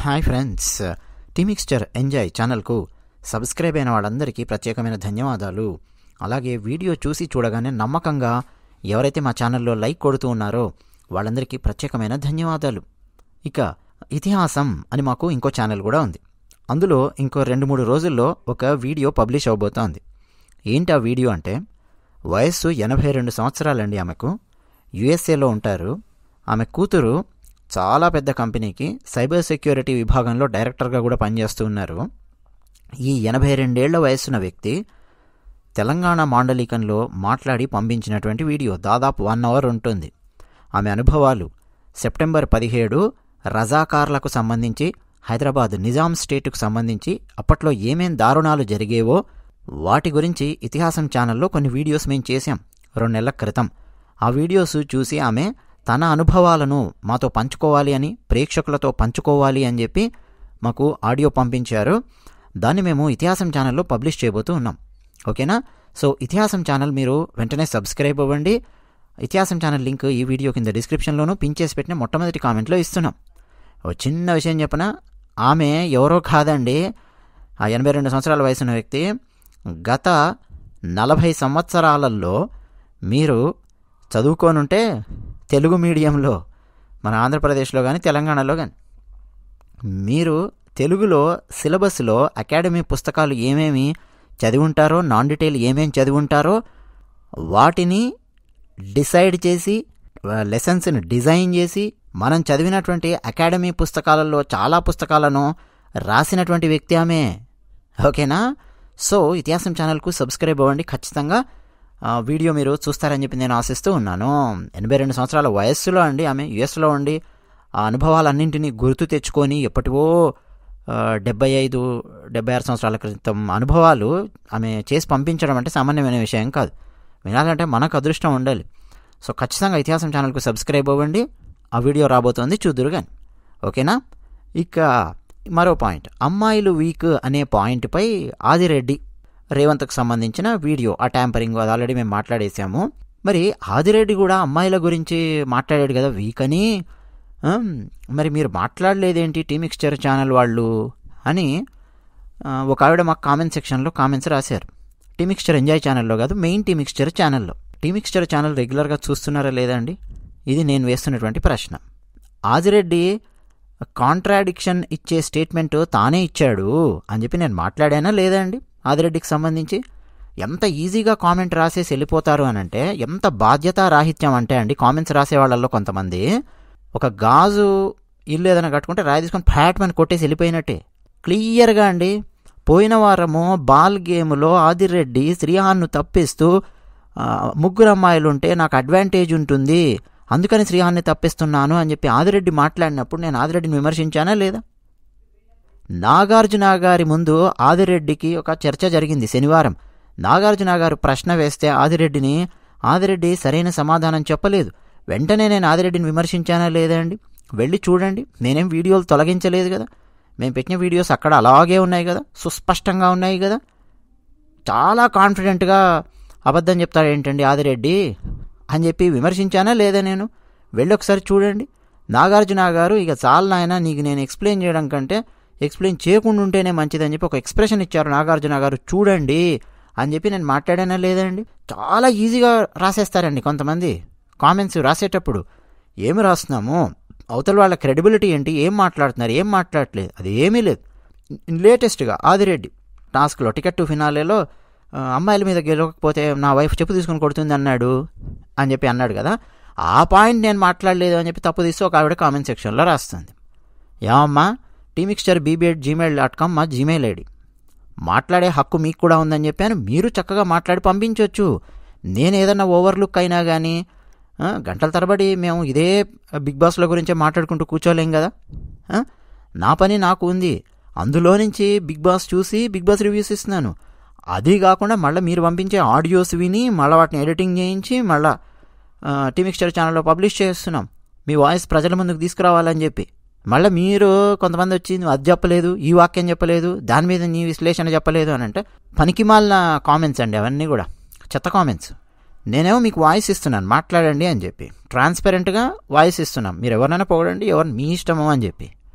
Hi friends tea mixture enjoy ఛానల్కు subscribe అయిన వాళ్ళందరికీ ప్రత్యేకమైన ధన్యవాదాలు అలాగే వీడియో చూసి చూడగానే నమ్మకంగా ఎవరైతే మా ఛానల్లో లైక్ కొడుతూ ఉన్నారో వాళ్ళందరికీ ప్రత్యేకమైన ధన్యవాదాలు ఇక ఇతిహాసం అని మాకు ఇంకో ఛానల్ కూడా ఉంది అందులో ఇంకో రెండు మూడు రోజుల్లో ఒక వీడియో పబ్లిష్ అవబోతోంది ఏంటి ఆ వీడియో అంటే వయస్సు ఎనభై రెండు సంవత్సరాలండి ఆమెకు యుఎస్ఏలో ఉంటారు ఆమె కూతురు చాలా పెద్ద కంపెనీకి సైబర్ సెక్యూరిటీ విభాగంలో డైరెక్టర్గా కూడా పనిచేస్తూ ఉన్నారు ఈ ఎనభై రెండేళ్ల వయస్సున్న వ్యక్తి తెలంగాణ మాండలికంలో మాట్లాడి పంపించినటువంటి వీడియో దాదాపు వన్ అవర్ ఉంటుంది ఆమె అనుభవాలు సెప్టెంబర్ పదిహేడు రజాకార్లకు సంబంధించి హైదరాబాద్ నిజాం స్టేటుకు సంబంధించి అప్పట్లో ఏమేం దారుణాలు జరిగేవో వాటి గురించి ఇతిహాసం ఛానల్లో కొన్ని వీడియోస్ మేము చేశాం రెండు నెలల క్రితం ఆ వీడియోస్ చూసి ఆమె తన అనుభవాలను మాతో పంచుకోవాలి అని ప్రేక్షకులతో పంచుకోవాలి అని చెప్పి మాకు ఆడియో పంపించారు దాన్ని మేము ఇతిహాసం ఛానల్లో పబ్లిష్ చేయబోతూ ఉన్నాం ఓకేనా సో ఇతిహాసం ఛానల్ మీరు వెంటనే సబ్స్క్రైబ్ అవ్వండి ఇతిహాసం ఛానల్ లింక్ ఈ వీడియో కింద డిస్క్రిప్షన్లోనూ పిన్ చేసి పెట్టిన మొట్టమొదటి కామెంట్లో ఇస్తున్నాం ఓ చిన్న విషయం చెప్పన ఆమె ఎవరో కాదండి ఆ ఎనభై రెండు సంవత్సరాల వయసున్న వ్యక్తి గత నలభై సంవత్సరాలలో మీరు చదువుకోనుంటే తెలుగు మీడియంలో మన ఆంధ్రప్రదేశ్లో కానీ తెలంగాణలో కానీ మీరు తెలుగులో సిలబస్లో అకాడమీ పుస్తకాలు ఏమేమి చదివి ఉంటారో నాన్ డీటెయిల్ ఏమేమి చదివి ఉంటారో వాటిని డిసైడ్ చేసి లెసన్స్ని డిజైన్ చేసి మనం చదివినటువంటి అకాడమీ పుస్తకాలలో చాలా పుస్తకాలను రాసినటువంటి వ్యక్తి ఆమె ఓకేనా సో ఇతిహాసం ఛానల్కు సబ్స్క్రైబ్ అవ్వండి ఖచ్చితంగా వీడియో మీరు చూస్తారని చెప్పి నేను ఆశిస్తూ ఉన్నాను ఎనభై రెండు సంవత్సరాల వయస్సులో అండి ఆమె యుఎస్లో ఉండి ఆ అనుభవాలన్నింటినీ గుర్తు తెచ్చుకొని ఎప్పటివో డెబ్బై ఐదు డెబ్బై ఆరు సంవత్సరాల క్రితం అనుభవాలు ఆమె చేసి పంపించడం అంటే సామాన్యమైన విషయం కాదు వినాలంటే మనకు అదృష్టం ఉండాలి సో ఖచ్చితంగా ఇతిహాసం ఛానల్కు సబ్స్క్రైబ్ అవ్వండి ఆ వీడియో రాబోతోంది చూద్దురు కానీ ఓకేనా ఇక మరో పాయింట్ అమ్మాయిలు వీక్ అనే పాయింట్పై ఆదిరెడ్డి రేవంత్కు సంబంధించిన వీడియో ఆ ట్యాంపరింగ్ అది ఆల్రెడీ మేము మాట్లాడేసాము మరి ఆదిరెడ్డి కూడా అమ్మాయిల గురించి మాట్లాడాడు కదా వీక్ అని మరి మీరు మాట్లాడలేదేంటి టీమిక్స్చర్ ఛానల్ వాళ్ళు అని ఒక ఆవిడ మాకు కామెంట్ సెక్షన్లో కామెంట్స్ రాశారు టీమిక్స్చర్ ఎంజాయ్ ఛానల్లో కాదు మెయిన్ టీమిక్స్చర్ ఛానల్లో టీమిక్స్చర్ ఛానల్ రెగ్యులర్గా చూస్తున్నారా లేదా అండి ఇది నేను వేస్తున్నటువంటి ప్రశ్న ఆదిరెడ్డి కాంట్రాడిక్షన్ ఇచ్చే స్టేట్మెంట్ తానే ఇచ్చాడు అని చెప్పి నేను మాట్లాడానా లేదా అండి ఆదిరెడ్డికి సంబంధించి ఎంత ఈజీగా కామెంట్ రాసేసి వెళ్ళిపోతారు అని అంటే ఎంత బాధ్యత రాహిత్యం అంటే అండి కామెంట్స్ రాసే వాళ్ళల్లో కొంతమంది ఒక గాజు ఇల్లు ఏదైనా కట్టుకుంటే రాయి తీసుకొని ఫ్యాట్ మని కొట్టేసి వెళ్ళిపోయినట్టే క్లియర్గా అండి పోయిన వారము బాల్ గేమ్లో ఆదిరెడ్డి శ్రీహాన్ను తప్పిస్తూ ముగ్గురు అమ్మాయిలు ఉంటే నాకు అడ్వాంటేజ్ ఉంటుంది అందుకని శ్రీహాన్ని తప్పిస్తున్నాను అని చెప్పి ఆదిరెడ్డి మాట్లాడినప్పుడు నేను ఆదిరెడ్డిని విమర్శించానా లేదా నాగార్జున గారి ముందు ఆదిరెడ్డికి ఒక చర్చ జరిగింది శనివారం నాగార్జున గారు ప్రశ్న వేస్తే ఆదిరెడ్డిని ఆదిరెడ్డి సరైన సమాధానం చెప్పలేదు వెంటనే నేను ఆదిరెడ్డిని విమర్శించానా లేదా అండి వెళ్ళి చూడండి నేనేం వీడియోలు తొలగించలేదు కదా మేము పెట్టిన వీడియోస్ అక్కడ అలాగే ఉన్నాయి కదా సుస్పష్టంగా ఉన్నాయి కదా చాలా కాన్ఫిడెంట్గా అబద్ధం చెప్తాడు ఏంటండి ఆదిరెడ్డి అని చెప్పి విమర్శించానా లేదా నేను వెళ్ళి ఒకసారి చూడండి నాగార్జున గారు ఇక చాలా నాయన నీకు నేను ఎక్స్ప్లెయిన్ చేయడం కంటే ఎక్స్ప్లెయిన్ చేయకుండా ఉంటేనే మంచిదని చెప్పి ఒక ఎక్స్ప్రెషన్ ఇచ్చారు నాగార్జున గారు చూడండి అని చెప్పి నేను మాట్లాడానా లేదండి చాలా ఈజీగా రాసేస్తారండి కొంతమంది కామెంట్స్ రాసేటప్పుడు ఏమి రాస్తున్నాము అవతల వాళ్ళ క్రెడిబిలిటీ ఏంటి ఏం మాట్లాడుతున్నారు ఏం మాట్లాడట్లేదు అది ఏమీ లేదు లేటెస్ట్గా ఆదిరెడ్డి టాస్క్లో టికెట్ టు ఫినాలేలో అమ్మాయిల మీద గెలవకపోతే నా వైఫ్ చెప్పు తీసుకుని కొడుతుంది అన్నాడు అని చెప్పి అన్నాడు కదా ఆ పాయింట్ నేను మాట్లాడలేదు అని చెప్పి తప్పు తీసి ఒక ఆవిడ కామెంట్ సెక్షన్లో రాస్తుంది ఏమమ్మా టీమిక్స్చర్ బీబీఎడ్ జీమెయిల్ డాట్ కామ్ మా జీమెయిల్ ఐడి మాట్లాడే హక్కు మీకు కూడా ఉందని చెప్పాను మీరు చక్కగా మాట్లాడి పంపించవచ్చు నేను ఏదన్నా ఓవర్లుక్ అయినా కానీ గంటల తరబడి మేము ఇదే బిగ్ బాస్ల గురించే మాట్లాడుకుంటూ కూర్చోలేం కదా నా పని నాకు ఉంది అందులో నుంచి బిగ్ బాస్ చూసి బిగ్ బాస్ రివ్యూస్ ఇస్తున్నాను అది కాకుండా మళ్ళీ మీరు పంపించే ఆడియోస్ విని మళ్ళీ వాటిని ఎడిటింగ్ చేయించి మళ్ళీ టీమిక్స్చర్ ఛానల్లో పబ్లిష్ చేస్తున్నాం మీ వాయిస్ ప్రజల ముందుకు తీసుకురావాలని చెప్పి మళ్ళీ మీరు కొంతమంది వచ్చి నువ్వు అది చెప్పలేదు ఈ వాక్యం చెప్పలేదు దాని మీద నీ విశ్లేషణ చెప్పలేదు అని అంటే పనికిమాలిన కామెంట్స్ అండి అవన్నీ కూడా చెత్త కామెంట్స్ నేనేమో మీకు వాయిస్ ఇస్తున్నాను మాట్లాడండి అని చెప్పి ట్రాన్స్పరెంట్గా వాయిస్ ఇస్తున్నాం మీరు ఎవరినైనా పొగడండి ఎవరు మీ ఇష్టమో అని చెప్పి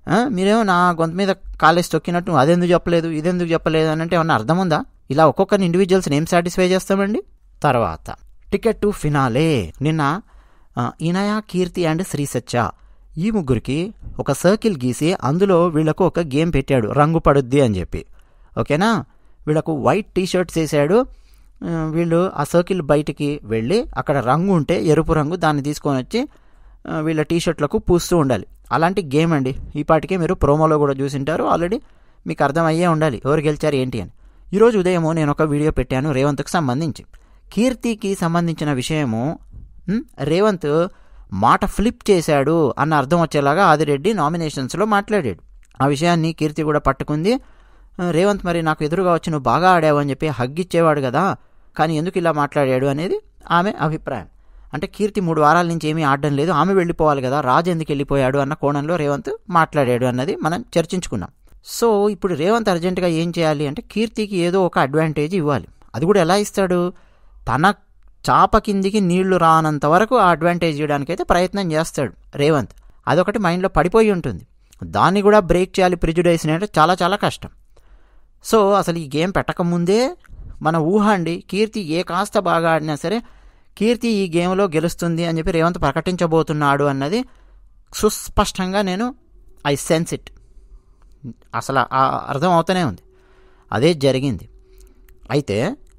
ఆ, మీరేమో నా గొంతు మీద కాలేసి తొక్కినట్టు నువ్వు అదెందుకు చెప్పలేదు ఇదెందుకు చెప్పలేదు అని అంటే ఏమన్నా అర్థం ఉందా ఇలా ఒక్కొక్కరిని ఇండివిజువల్స్ని ఏం సాటిస్ఫై చేస్తామండి తర్వాత టికెట్ టు ఫినాలే నిన్న ఆ, ఇనయ కీర్తి అండ్ శ్రీసత్య ఈ ముగ్గురికి ఒక సర్కిల్ గీసి అందులో వీళ్ళకు ఒక గేమ్ పెట్టాడు రంగు పడుద్ది అని చెప్పి ఓకేనా వీళ్ళకు వైట్ టీ షర్ట్స్ వేసాడు ఆ, వీళ్ళు ఆ సర్కిల్ బయటికి వెళ్ళి అక్కడ రంగు ఉంటే ఎరుపు రంగు దాన్ని తీసుకొని వచ్చి ఆ, వీళ్ళ టీ షర్ట్లకు పూస్తూ ఉండాలి అలాంటి గేమ్ అండి ఈ పాటికే మీరు ప్రోమోలో కూడా చూసింటారు ఆల్రెడీ మీకు అర్థమయ్యే ఉండాలి ఎవరు గెలిచారు ఏంటి అని ఈరోజు ఉదయము నేను ఒక వీడియో పెట్టాను రేవంత్కి సంబంధించి కీర్తికి సంబంధించిన విషయము ఉమ్, రేవంత్ మాట ఫ్లిప్ చేశాడు అన్న అర్థం వచ్చేలాగా ఆదిరెడ్డి నామినేషన్స్లో మాట్లాడాడు ఆ విషయాన్ని కీర్తి కూడా పట్టుకుంది ఆ, రేవంత్ మరి నాకు ఎదురుగా వచ్చి నువ్వు బాగా ఆడావు అని చెప్పి హగ్గిచ్చేవాడు కదా కానీ ఎందుకు ఇలా మాట్లాడాడు అనేది ఆమె అభిప్రాయం అంటే కీర్తి మూడు వారాల నుంచి ఏమీ ఆడడం లేదు ఆమె వెళ్ళిపోవాలి కదా రాజు ఎందుకు వెళ్ళిపోయాడు అన్న కోణంలో రేవంత్ మాట్లాడాడు అన్నది మనం చర్చించుకున్నాం సో ఇప్పుడు రేవంత్ అర్జెంటుగా ఏం చేయాలి అంటే కీర్తికి ఏదో ఒక అడ్వాంటేజ్ ఇవ్వాలి అది కూడా ఎలా ఇస్తాడు తన చాప కిందికి నీళ్లు రానంత వరకు ఆ అడ్వాంటేజ్ ఇవ్వడానికైతే ప్రయత్నం చేస్తాడు రేవంత్ అదొకటి మైండ్లో పడిపోయి ఉంటుంది దాన్ని కూడా బ్రేక్ చేయాలి ప్రిజుడైస్ అంటే చాలా చాలా కష్టం సో అసలు ఈ గేమ్ పెట్టకముందే మన ఊహ అండి కీర్తి ఏ కాస్త బాగా ఆడినా సరే కీర్తి ఈ గేమ్లో గెలుస్తుంది అని చెప్పి రేవంత్ ప్రకటించబోతున్నాడు అన్నది సుస్పష్టంగా నేను ఐ సెన్స్ ఇట్ అసలు ఆ అర్థం అవుతూనే ఉంది అదే జరిగింది అయితే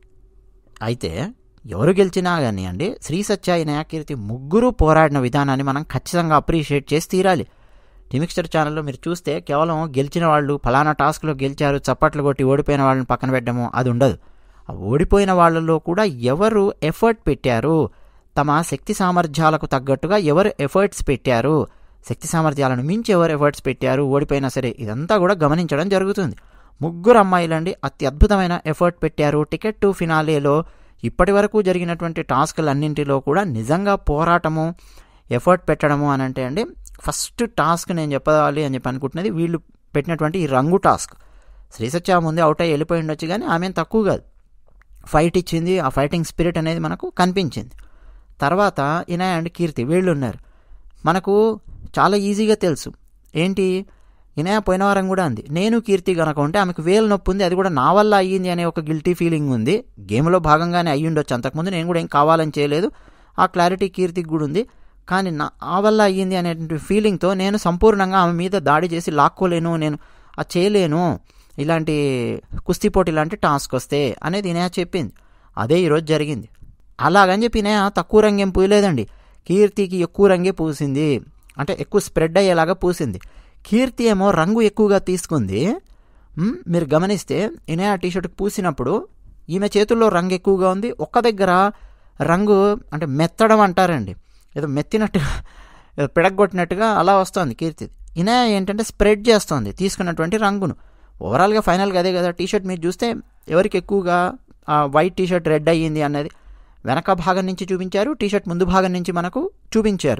అయితే ఎవరు గెలిచినా కానీ అండి శ్రీ సత్యాయి కీర్తి ముగ్గురు పోరాడిన విధానాన్ని మనం ఖచ్చితంగా అప్రిషియేట్ చేసి తీరాలి టిమిక్స్టర్ ఛానల్లో మీరు చూస్తే కేవలం గెలిచిన వాళ్ళు ఫలానా టాస్క్లో గెలిచారు చప్పట్లు కొట్టి ఓడిపోయిన వాళ్ళని పక్కన పెట్టడము అది ఉండదు ఆ ఓడిపోయిన వాళ్ళలో కూడా ఎవరు ఎఫర్ట్ పెట్టారు తమ శక్తి సామర్థ్యాలకు తగ్గట్టుగా ఎవరు ఎఫర్ట్స్ పెట్టారు శక్తి సామర్థ్యాలను మించి ఎవరు ఎఫర్ట్స్ పెట్టారు ఓడిపోయినా సరే ఇదంతా కూడా గమనించడం జరుగుతుంది ముగ్గురు అమ్మాయిలండి అత్యద్భుతమైన ఎఫర్ట్ పెట్టారు టికెట్ టు ఫినాలేలో ఇప్పటి వరకు జరిగినటువంటి టాస్క్లన్నింటిలో కూడా నిజంగా పోరాటము ఎఫర్ట్ పెట్టడము అని అంటే అండి ఫస్ట్ టాస్క్ నేను చెప్పాలి అని చెప్పి అనుకుంటున్నది వీళ్ళు పెట్టినటువంటి ఈ రంగు టాస్క్ శ్రీసత్య ముందే అవుట్ అయ్యి వెళ్ళిపోయి ఉండొచ్చు కానీ ఆమె తక్కువ కాదు ఫైట్ ఇచ్చింది ఆ ఫైటింగ్ స్పిరిట్ అనేది మనకు కనిపించింది తర్వాత ఇనయ్ అండ్ కీర్తి వీళ్ళు ఉన్నారు మనకు చాలా ఈజీగా తెలుసు ఏంటి ఇనయ పోయిన వారం కూడా అంది నేను కీర్తి గనక ఉంటే ఆమెకు వేలు నొప్పి ఉంది అది కూడా నా వల్ల అయ్యింది అనే ఒక గిల్టీ ఫీలింగ్ ఉంది గేమ్లో భాగంగానే అయ్యి ఉండొచ్చు అంతకుముందు నేను కూడా ఏం కావాలని చేయలేదు ఆ క్లారిటీ కీర్తికి కూడా ఉంది కానీ నా ఆ వల్ల అయ్యింది అనేటువంటి ఫీలింగ్తో నేను సంపూర్ణంగా ఆమె మీద దాడి చేసి లాక్కోలేను నేను ఆ చేయలేను ఇలాంటి కుస్తీ పోటీ లాంటి టాస్క్ వస్తే అనేది ఇనయ చెప్పింది అదే ఈరోజు జరిగింది అలాగని చెప్పి ఇనయ తక్కువ రంగేం పూయలేదండి కీర్తికి ఎక్కువ రంగే పూసింది అంటే ఎక్కువ స్ప్రెడ్ అయ్యేలాగా పూసింది కీర్తి ఏమో రంగు ఎక్కువగా తీసుకుంది మ్, మీరు గమనిస్తే ఇనయ టీషర్ట్కి పూసినప్పుడు ఈమె చేతుల్లో రంగు ఎక్కువగా ఉంది ఒక్క దగ్గర రంగు అంటే మెత్తడం అంటారండి ఏదో మెత్తినట్టుగా ఏదో పిడగొట్టినట్టుగా అలా వస్తుంది కీర్తి ఇనయ ఏంటంటే స్ప్రెడ్ చేస్తుంది తీసుకున్నటువంటి రంగును ఓవరాల్గా ఫైనల్గా అదే కదా టీషర్ట్ మీరు చూస్తే ఎవరికి ఎక్కువగా ఆ వైట్ టీషర్ట్ రెడ్ అయ్యింది అన్నది వెనక భాగం నుంచి చూపించారు టీషర్ట్ ముందు భాగం నుంచి మనకు చూపించారు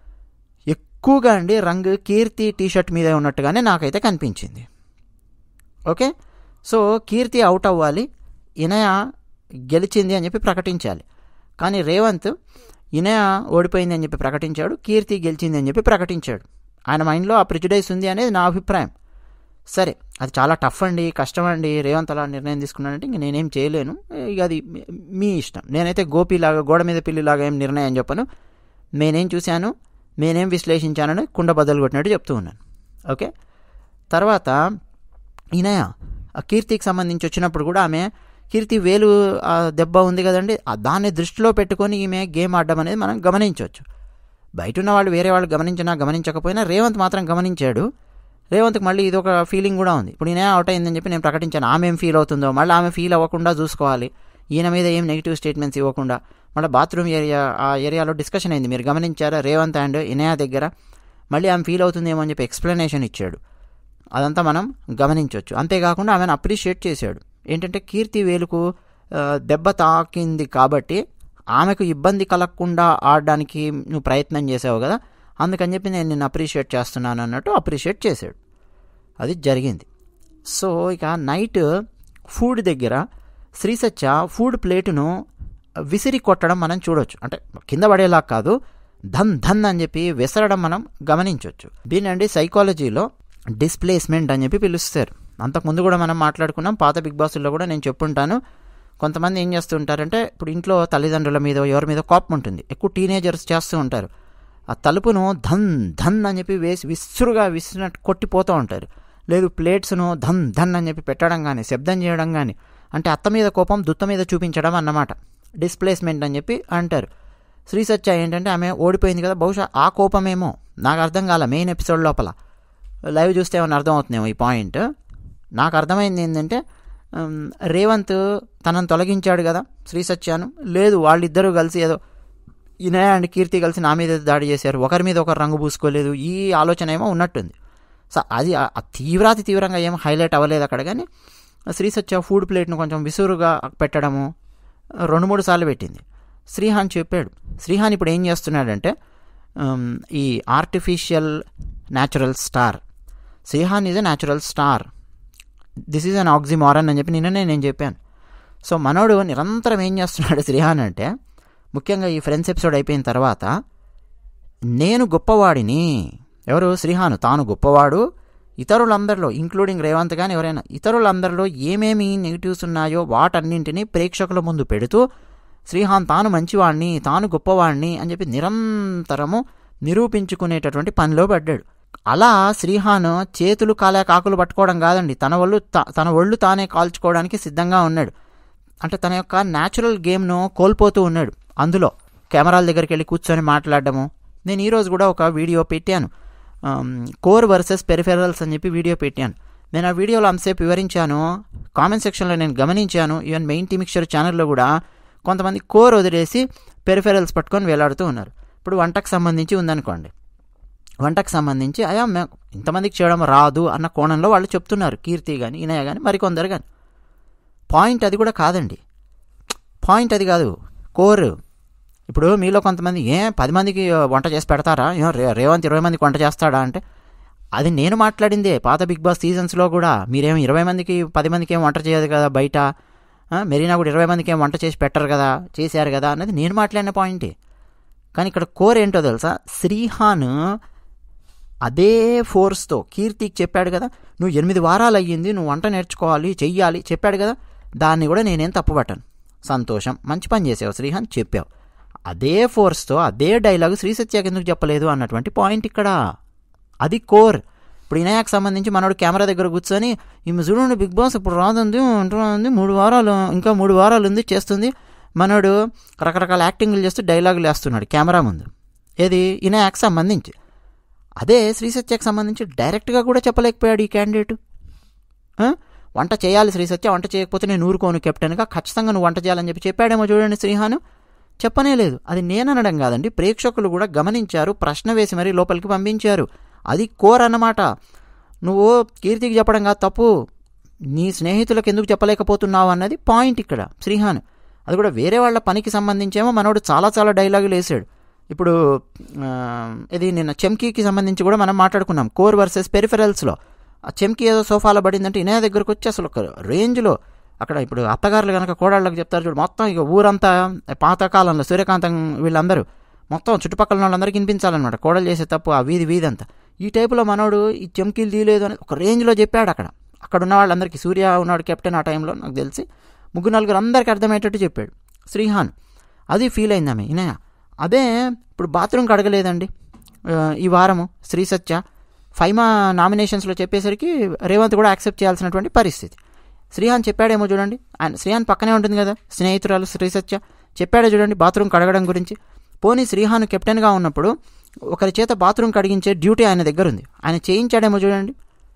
ఎక్కువగా అండి రంగు కీర్తి టీషర్ట్ మీద ఉన్నట్టుగానే నాకైతే కనిపించింది ఓకే సో కీర్తి అవుట్ అవ్వాలి ఇనయ గెలిచింది అని చెప్పి ప్రకటించాలి కానీ రేవంత్ ఇనయ ఓడిపోయింది అని చెప్పి ప్రకటించాడు కీర్తి గెలిచింది అని చెప్పి ప్రకటించాడు ఆయన మైండ్లో ఆ ప్రిజుడైస్ ఉంది అనేది నా అభిప్రాయం సరే అది చాలా టఫ్ అండి కష్టం అండి రేవంత్ అలా నిర్ణయం తీసుకున్నానంటే ఇంక నేనేం చేయలేను ఇక అది మీ- మీ ఇష్టం నేనైతే గోపిలాగా గోడ మీద పిల్లిలాగా ఏం నిర్ణయం చెప్పను నేనేం చూశాను నేనేం విశ్లేషించానని కుండ బద్దలు కొట్టినట్టు చెప్తూ ఉన్నాను ఓకే తర్వాత ఈయన ఆ కీర్తికి సంబంధించి వచ్చినప్పుడు కూడా ఆమె కీర్తి వేలు ఆ దెబ్బ ఉంది కదండి ఆ దాన్ని దృష్టిలో పెట్టుకొని ఈమె గేమ్ ఆడడం అనేది మనం గమనించవచ్చు బయట ఉన్న వాళ్ళు వేరే వాళ్ళు గమనించినా గమనించకపోయినా రేవంత్ మాత్రం గమనించాడు రేవంత్కి మళ్ళీ ఇది ఒక ఫీలింగ్ కూడా ఉంది ఇప్పుడు ఈయన అవుట్ అయిందని చెప్పి నేను ప్రకటించాను ఆమె ఏం ఫీల్ అవుతుందో మళ్ళీ ఆమె ఫీల్ అవ్వకుండా చూసుకోవాలి ఈయన మీద ఏం నెగిటివ్ స్టేట్మెంట్స్ ఇవ్వకుండా మళ్ళీ బాత్రూమ్ ఏరియా ఆ ఏరియాలో డిస్కషన్ అయింది మీరు గమనించారా రేవంత్ అండ్ ఇనయా దగ్గర మళ్ళీ ఆమె ఫీల్ అవుతుందేమో అని చెప్పి ఎక్స్ప్లెనేషన్ ఇచ్చాడు అదంతా మనం గమనించవచ్చు అంతేకాకుండా ఆమెను అప్రిషియేట్ చేశాడు ఏంటంటే కీర్తి వేలుకు ఆ, దెబ్బ తాకింది కాబట్టి ఆమెకు ఇబ్బంది కలగకుండా ఆడడానికి నువ్వు ప్రయత్నం చేసావు కదా అందుకని చెప్పి నేను నిన్ను అప్రిషియేట్ చేస్తున్నాను అన్నట్టు అప్రిషియేట్ చేశాడు అది జరిగింది సో ఇక నైట్ ఫుడ్ దగ్గర శ్రీసత్య ఫుడ్ ప్లేటును విసిరి కొట్టడం మనం చూడొచ్చు అంటే కింద పడేలా కాదు ధన్ ధన్ అని చెప్పి విసరడం మనం గమనించవచ్చు దీనండి సైకాలజీలో డిస్ప్లేస్మెంట్ అని చెప్పి పిలుస్తారు అంతకుముందు కూడా మనం మాట్లాడుకున్నాం పాత బిగ్ బాస్లో కూడా నేను చెప్పుంటాను కొంతమంది ఏం చేస్తూ ఉంటారంటే ఇప్పుడు ఇంట్లో తల్లిదండ్రుల మీద ఎవరి మీద కోపం ఉంటుంది ఎక్కువ టీనేజర్స్ చేస్తూ ఉంటారు ఆ తలుపును ధన్ ధన్ అని చెప్పి వేసి విసురుగా విసిరినట్టు కొట్టిపోతూ ఉంటారు లేదు ప్లేట్స్ను ధన్ ధన్ అని చెప్పి పెట్టడం కానీ శబ్దం చేయడం కానీ అంటే అత్త మీద కోపం దుత్త మీద చూపించడం అన్నమాట డిస్ప్లేస్మెంట్ అని చెప్పి అంటారు శ్రీ సత్య ఏంటంటే ఆమె ఓడిపోయింది కదా బహుశా ఆ కోపమేమో నాకు అర్థం కాల మెయిన్ ఎపిసోడ్ లోపల లైవ్ చూస్తే ఏమైనా అర్థం అవుతుందేమో ఈ పాయింట్ నాకు అర్థమైంది ఏంటంటే ఉమ్, రేవంత్ తనను తొలగించాడు కదా శ్రీ సత్యాను లేదు వాళ్ళిద్దరూ కలిసి ఏదో ఇనయ అండ్ కీర్తి కలిసి నా మీద దాడి చేశారు ఒకరి మీద ఒకరు రంగు పూసుకోలేదు ఈ ఆలోచన ఏమో ఉన్నట్టుంది సో అది ఆ- ఆ తీవ్రాతి తీవ్రంగా ఏం హైలైట్ అవ్వలేదు అక్కడ కానీ శ్రీ సత్య ఫుడ్ ప్లేట్ను కొంచెం విసురుగా పెట్టడము రెండు మూడు సార్లు పెట్టింది శ్రీహాన్ చెప్పాడు శ్రీహాన్ ఇప్పుడు ఏం చేస్తున్నాడంటే ఉమ్, ఈ artificial natural star Srihan is a natural star this is an oxymoron అని చెప్పి నిన్ననే నేను చెప్పాను సో మనోడు నిరంతరం ఏం చేస్తున్నాడు శ్రీహాన్ అంటే ముఖ్యంగా ఈ ఫ్రెండ్స్ ఎపిసోడ్ అయిపోయిన తర్వాత నేను గొప్పవాడిని ఎవరు శ్రీహాను తాను గొప్పవాడు ఇతరులందరిలో ఇంక్లూడింగ్ రేవంత్ కానీ ఎవరైనా ఇతరులందరిలో ఏమేమి నెగిటివ్స్ ఉన్నాయో వాటన్నింటినీ ప్రేక్షకుల ముందు పెడుతూ శ్రీహాన్ తాను మంచివాణ్ణి తాను గొప్పవాణ్ణి అని చెప్పి నిరంతరము నిరూపించుకునేటటువంటి పనిలో పడ్డాడు అలా శ్రీహాన్ చేతులు కాలే కాకులు పట్టుకోవడం కాదండి తన ఒళ్ళు తా- తన ఒళ్ళు తానే కాల్చుకోవడానికి సిద్ధంగా ఉన్నాడు అంటే తన యొక్క న్యాచురల్ గేమ్ను కోల్పోతూ ఉన్నాడు అందులో కెమెరాల దగ్గరికి వెళ్ళి కూర్చొని మాట్లాడడము నేను ఈరోజు కూడా ఒక వీడియో పెట్టాను కోర్ వర్సెస్ పెరిఫెరల్స్ అని చెప్పి వీడియో పెట్టాను నేను ఆ వీడియోలో అంతసేపు వివరించాను కామెంట్ సెక్షన్లో నేను గమనించాను ఈవెన్ మెయిన్ టీమిక్చర్ ఛానల్లో కూడా కొంతమంది కోర్ వదిలేసి పెరిఫెరల్స్ పట్టుకొని వేలాడుతూ ఉన్నారు ఇప్పుడు వంటకు సంబంధించి ఉందనుకోండి వంటకు సంబంధించి అయ్యా మే ఇంతమందికి చేయడం రాదు అన్న కోణంలో వాళ్ళు చెప్తున్నారు కీర్తి కానీ ఇనయ కానీ మరికొందరు కానీ పాయింట్ అది కూడా కాదండి పాయింట్ అది కాదు కోర్ ఇప్పుడు మీలో కొంతమంది ఏ పది మందికి వంట చేసి పెడతారా ఏ రే- రేవంత్ ఇరవై మందికి వంట చేస్తాడా అంటే అది నేను మాట్లాడిందే పాత బిగ్ బాస్ సీజన్స్లో కూడా మీరేం ఇరవై మందికి పది మందికి ఏం వంట చేయదు కదా బయట ఆ, మెరీనా కూడా ఇరవై మందికి ఏం వంట చేసి పెట్టరు కదా చేశారు కదా అన్నది నేను మాట్లాడిన పాయింటే కానీ ఇక్కడ కోర్ ఏంటో తెలుసా శ్రీహాన్ అదే ఫోర్స్తో కీర్తికి చెప్పాడు కదా నువ్వు ఎనిమిది వారాలు అయ్యింది నువ్వు వంట నేర్చుకోవాలి చెయ్యాలి చెప్పాడు కదా దాన్ని కూడా నేనేం తప్పుపట్టాను సంతోషం మంచి పని చేసావు శ్రీహాన్ చెప్పావు అదే ఫోర్స్తో అదే డైలాగ్ శ్రీ సత్యాకి ఎందుకు చెప్పలేదు అన్నటువంటి పాయింట్ ఇక్కడ అది కోర్ ఇప్పుడు ఇనయాకి సంబంధించి మనోడు కెమెరా దగ్గర కూర్చొని ఈమె చూడండి బిగ్ బాస్ ఇప్పుడు రాదుంది ఉంటుంది మూడు వారాలు ఇంకా మూడు వారాలు ఉంది చేస్తుంది మనోడు రకరకాల యాక్టింగ్లు చేస్తూ డైలాగులు వేస్తున్నాడు కెమెరా ముందు ఏది ఇనయాకి సంబంధించి అదే శ్రీ సత్యకి సంబంధించి డైరెక్ట్గా కూడా చెప్పలేకపోయాడు ఈ క్యాండిడేట్ ఆ? వంట చేయాలి శ్రీ సత్య వంట చేయకపోతే నేను ఊరుకోను కెప్టెన్గా ఖచ్చితంగా నువ్వు వంట చేయాలని చెప్పి చెప్పాడేమో చూడండి శ్రీహాను చెప్పనే లేదు అది నేననడం కాదండి ప్రేక్షకులు కూడా గమనించారు ప్రశ్న వేసి మరీ లోపలికి పంపించారు అది కోర్ అన్నమాట నువ్వు కీర్తికి చెప్పడం కాదు తప్పు నీ స్నేహితులకు ఎందుకు చెప్పలేకపోతున్నావు అన్నది పాయింట్ ఇక్కడ శ్రీహాన్ అది కూడా వేరే వాళ్ళ పనికి సంబంధించేమో మనోడు చాలా చాలా డైలాగులు వేసాడు ఇప్పుడు ఆ, ఇది నిన్న చెమ్కీకి సంబంధించి కూడా మనం మాట్లాడుకున్నాం కోర్ వర్సెస్ పెరిఫెరల్స్లో ఆ చెమ్కి ఏదో సోఫాలో పడిందంటే ఇనే దగ్గరకు వచ్చి అసలు ఒక రేంజ్లో అక్కడ ఇప్పుడు అత్తగారులు కనుక కోడాళ్ళకి చెప్తారు చూడు మొత్తం ఇక ఊరంతా పాతకాలంలో సూర్యకాంతం వీళ్ళందరూ మొత్తం చుట్టుపక్కల ఉన్న వాళ్ళందరికీ వినిపించాలన్నమాట కోడలు చేసే తప్పు ఆ వీధి వీధి అంతా ఈ టైపులో మనోడు ఈ చెమ్కీలు తీయలేదు అని ఒక రేంజ్లో చెప్పాడు అక్కడ అక్కడ ఉన్న వాళ్ళందరికీ సూర్య ఉన్నాడు కెప్టెన్ ఆ టైంలో నాకు తెలిసి ముగ్గురు నలుగురు అందరికీ అర్థమయ్యేటట్టు చెప్పాడు శ్రీహాన్ అది ఫీల్ అయింది ఆమె ఇనయ అదే ఇప్పుడు బాత్రూమ్కి అడగలేదండి ఆ, ఈ వారము శ్రీ సత్య ఫైమా నామినేషన్స్లో చెప్పేసరికి రేవంత్ కూడా యాక్సెప్ట్ చేయాల్సినటువంటి పరిస్థితి శ్రీహాన్ చెప్పాడేమో చూడండి ఆయన శ్రీహాన్ పక్కనే ఉంటుంది కదా స్నేహితురాలు శ్రీ సత్య చెప్పాడే చూడండి బాత్రూమ్ కడగడం గురించి పోనీ శ్రీహాన్ కెప్టెన్గా ఉన్నప్పుడు ఒకరి చేత బాత్రూమ్ కడిగించే డ్యూటీ ఆయన దగ్గర ఉంది ఆయన చేయించాడేమో చూడండి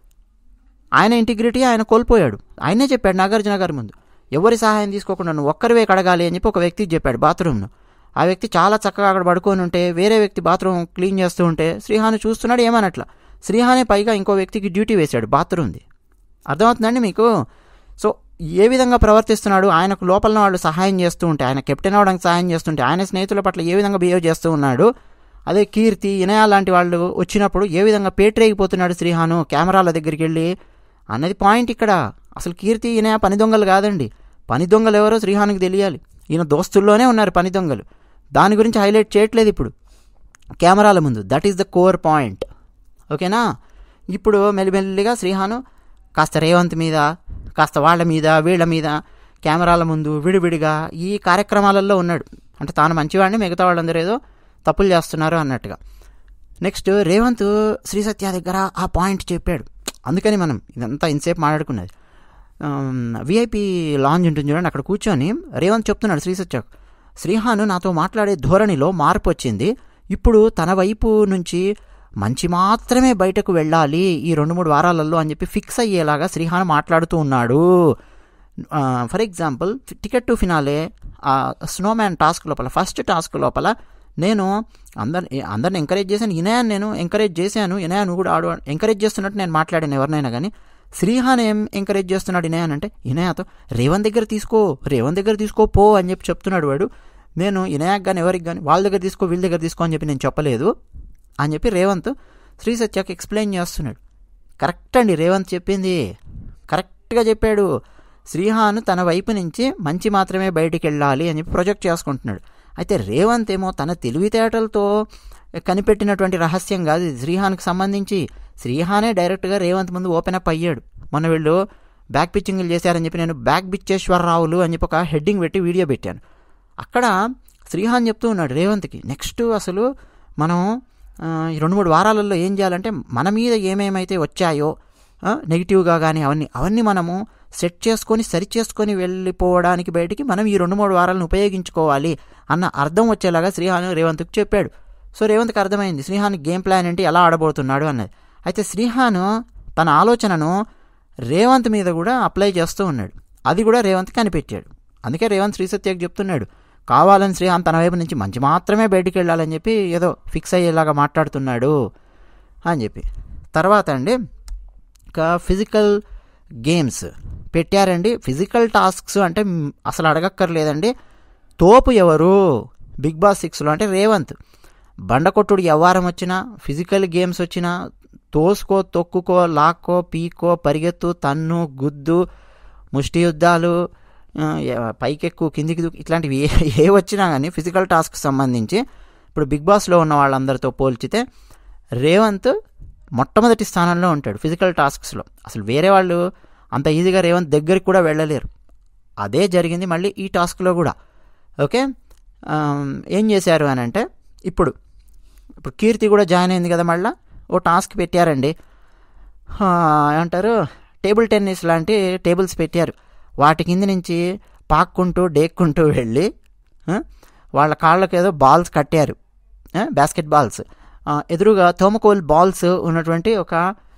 ఆయన ఇంటిగ్రిటీ ఆయన కోల్పోయాడు ఆయనే చెప్పాడు నాగార్జున గారి ముందు ఎవరి సహాయం తీసుకోకుండా నువ్వు ఒక్కరివే కడగాలి అని చెప్పి ఒక వ్యక్తికి చెప్పాడు బాత్రూమ్ను ఆ వ్యక్తి చాలా చక్కగా అక్కడ పడుకొని ఉంటే వేరే వ్యక్తి బాత్రూమ్ క్లీన్ చేస్తూ ఉంటే శ్రీహాను చూస్తున్నాడు ఏమనట్లా శ్రీహానే పైగా ఇంకో వ్యక్తికి డ్యూటీ వేశాడు బాత్రూమ్ది అర్థమవుతుందండి మీకు సో ఏ విధంగా ప్రవర్తిస్తున్నాడు ఆయనకు లోపల వాళ్ళు సహాయం చేస్తూ ఉంటే ఆయన కెప్టెన్ అవడానికి సహాయం చేస్తుంటే ఆయన స్నేహితుల పట్ల ఏ విధంగా బిహేవ్ చేస్తూ ఉన్నాడు అదే కీర్తి ఇనయ లాంటి వాళ్ళు వచ్చినప్పుడు ఏ విధంగా పేటరేగిపోతున్నాడు శ్రీహాను కెమెరాల దగ్గరికి వెళ్ళి అన్నది పాయింట్ ఇక్కడ అసలు కీర్తి ఇనయ పని దొంగలు కాదండి పని దొంగలు ఎవరో శ్రీహానికి తెలియాలి ఈయన దోస్తుల్లోనే ఉన్నారు పని దొంగలు దాని గురించి హైలైట్ చేయట్లేదు ఇప్పుడు కెమెరాల ముందు that is the core point ఓకేనా ఇప్పుడు మెల్లిమెల్లిగా శ్రీహాను కాస్త రేవంత్ మీద కాస్త వాళ్ళ మీద వీళ్ళ మీద కెమెరాల ముందు విడివిడిగా ఈ కార్యక్రమాలలో ఉన్నాడు అంటే తాను మంచివాడిని మిగతా వాళ్ళందరూ ఏదో తప్పులు చేస్తున్నారు అన్నట్టుగా నెక్స్ట్ రేవంత్ శ్రీ సత్య దగ్గర ఆ పాయింట్ చెప్పాడు అందుకని మనం ఇదంతా ఇంతసేపు మాట్లాడుకున్నది విఐపి లాంజ్ ఉంటుంది చూడండి అక్కడ కూర్చొని రేవంత్ చెప్తున్నాడు శ్రీ సత్య శ్రీహాను నాతో మాట్లాడే ధోరణిలో మార్పు వచ్చింది ఇప్పుడు తన వైపు నుంచి మంచి మాత్రమే బయటకు వెళ్ళాలి ఈ రెండు మూడు వారాలలో అని చెప్పి ఫిక్స్ అయ్యేలాగా శ్రీహాన్ మాట్లాడుతూ ఉన్నాడు for example ticket to finale snowman task లోపల ఫస్ట్ టాస్క్ లోపల నేను అందరి అందరిని ఎంకరేజ్ చేశాను ఇనయాన్ని నేను ఎంకరేజ్ చేశాను ఇనయా నువ్వు కూడా ఆడు ఎంకరేజ్ చేస్తున్నట్టు నేను మాట్లాడాను ఎవరినైనా కానీ శ్రీహాన్ ఏం ఎంకరేజ్ చేస్తున్నాడు ఇనయాన్ అంటే ఇనయాతో రేవంత్ దగ్గర తీసుకో రేవంత్ దగ్గర తీసుకో పో అని చెప్పి చెప్తున్నాడు వాడు నేను ఇనయాక్ కానీ ఎవరికి కానీ వాళ్ళ దగ్గర తీసుకో వీళ్ళ దగ్గర తీసుకో అని చెప్పి నేను చెప్పలేదు అని చెప్పి రేవంత్ శ్రీ సత్యకి ఎక్స్ప్లెయిన్ చేస్తున్నాడు కరెక్ట్ అండి రేవంత్ చెప్పింది కరెక్ట్గా చెప్పాడు శ్రీహాన్ తన వైపు నుంచి మంచి మాత్రమే బయటికి వెళ్ళాలి అని చెప్పి ప్రొజెక్ట్ చేసుకుంటున్నాడు అయితే రేవంత్ ఏమో తన తెలివితేటలతో కనిపెట్టినటువంటి రహస్యం కాదు ఇది శ్రీహాన్కి సంబంధించి శ్రీహానే డైరెక్ట్గా రేవంత్ ముందు ఓపెన్ అప్ అయ్యాడు మొన్న వీళ్ళు బ్యాక్ పిచ్చింగ్లు చేశారని చెప్పి నేను బ్యాక్ బిచ్చేశ్వరరావులు అని చెప్పి ఒక హెడ్డింగ్ పెట్టి వీడియో పెట్టాను అక్కడ శ్రీహాన్ చెప్తూ ఉన్నాడు రేవంత్కి నెక్స్ట్ అసలు మనం ఈ రెండు మూడు వారాలలో ఏం చేయాలంటే మన మీద ఏమేమైతే వచ్చాయో నెగిటివ్గా కానీ అవన్నీ అవన్నీ మనము సెట్ చేసుకొని సరి చేసుకొని వెళ్ళిపోవడానికి బయటికి మనం ఈ రెండు మూడు వారాలను ఉపయోగించుకోవాలి అన్న అర్థం వచ్చేలాగా శ్రీహాన్ రేవంత్కి చెప్పాడు సో రేవంత్కి అర్థమైంది శ్రీహాన్ గేమ్ ప్లాన్ ఏంటి ఎలా ఆడబోతున్నాడు అన్నది అయితే శ్రీహాన్ తన ఆలోచనను రేవంత్ మీద కూడా అప్లై చేస్తూ ఉన్నాడు అది కూడా రేవంత్ కనిపెట్టాడు అందుకే రేవంత్ శ్రీసత్యకి చెప్తున్నాడు కావాలని శ్రీహాన్ తన వైపు నుంచి మంచి మాత్రమే బయటికి వెళ్ళాలని చెప్పి ఏదో ఫిక్స్ అయ్యేలాగా మాట్లాడుతున్నాడు అని చెప్పి తర్వాత అండి ఇంకా ఫిజికల్ గేమ్స్ పెట్టారండి ఫిజికల్ టాస్క్స్ అంటే అసలు అడగక్కర్లేదండి తోపు ఎవరు బిగ్ బాస్ సిక్స్లో అంటే రేవంత్ బండకొట్టుడు వ్యవహారం వచ్చినా ఫిజికల్ గేమ్స్ వచ్చినా తోసుకో తొక్కుకో లాక్కో పీకో పరిగెత్తు తన్ను గుద్దు ముష్టి యుద్ధాలు పైకెక్కు కిందికి ఇట్లాంటివి ఏ ఏ వచ్చినా కానీ ఫిజికల్ టాస్క్ సంబంధించి ఇప్పుడు బిగ్ బాస్లో ఉన్న వాళ్ళందరితో పోల్చితే రేవంత్ మొట్టమొదటి స్థానంలో ఉంటాడు ఫిజికల్ టాస్క్స్లో అసలు వేరే వాళ్ళు అంత ఈజీగా రేవంత్ దగ్గరికి కూడా వెళ్ళలేరు అదే జరిగింది మళ్ళీ ఈ టాస్క్లో కూడా ఓకే ఏం చేశారు అని అంటే ఇప్పుడు ఇప్పుడు కీర్తి కూడా జాయిన్ అయింది కదా మళ్ళీ ఓ టాస్క్ పెట్టారండి ఏమంటారు టేబుల్ టెన్నిస్ లాంటి టేబుల్స్ పెట్టారు వాటి కింద నుంచి పాక్కుంటూ డేక్కుంటూ వెళ్ళి వాళ్ళ కాళ్ళకి ఏదో బాల్స్ కట్టారు బాస్కెట్ బాల్స్ ఎదురుగా థోమకోల్ బాల్స్ ఉన్నటువంటి ఒక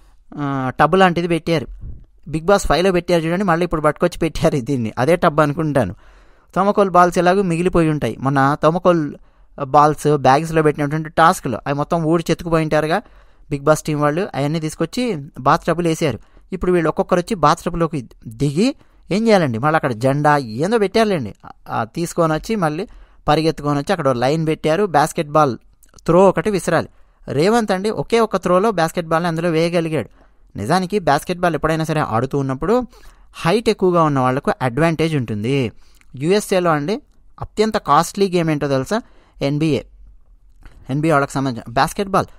టబ్ లాంటిది పెట్టారు బిగ్ బాస్ ఫైవ్లో పెట్టారు చూడండి మళ్ళీ ఇప్పుడు పట్టుకొచ్చి పెట్టారు దీన్ని అదే టబ్ అనుకుంటాను థోమకోల్ బాల్స్ ఎలాగో మిగిలిపోయి ఉంటాయి మొన్న థోమకోల్ బాల్స్ బ్యాగ్స్లో పెట్టినటువంటి టాస్క్లు అవి మొత్తం ఊడి చెతుకుపోయి ఉంటారుగా బిగ్ బాస్ టీం వాళ్ళు అవన్నీ తీసుకొచ్చి బాత్ టబ్బులు వేసారు ఇప్పుడు వీళ్ళు ఒక్కొక్కరు వచ్చి బాత్ టబ్లోకి దిగి ఏం చేయాలండి మళ్ళీ అక్కడ జెండా ఏందో పెట్టారులేండి తీసుకొని వచ్చి మళ్ళీ పరిగెత్తుకొని వచ్చి అక్కడ లైన్ పెట్టారు బాస్కెట్ బాల్ త్రో ఒకటి విసిరాలి రేవంత్ అండి ఒకే ఒక త్రోలో బాస్కెట్ బాల్ని అందులో వేయగలిగాడు నిజానికి బాస్కెట్ బాల్ ఎప్పుడైనా సరే ఆడుతూ ఉన్నప్పుడు హైట్ ఎక్కువగా ఉన్న వాళ్లకు అడ్వాంటేజ్ ఉంటుంది యుఎస్ఏలో అండి అత్యంత కాస్ట్లీ గేమ్ ఏంటో తెలుసా ఎన్బిఏ ఎన్బిఏ వాళ్ళకి సంబంధించిన బాస్కెట్ బాల్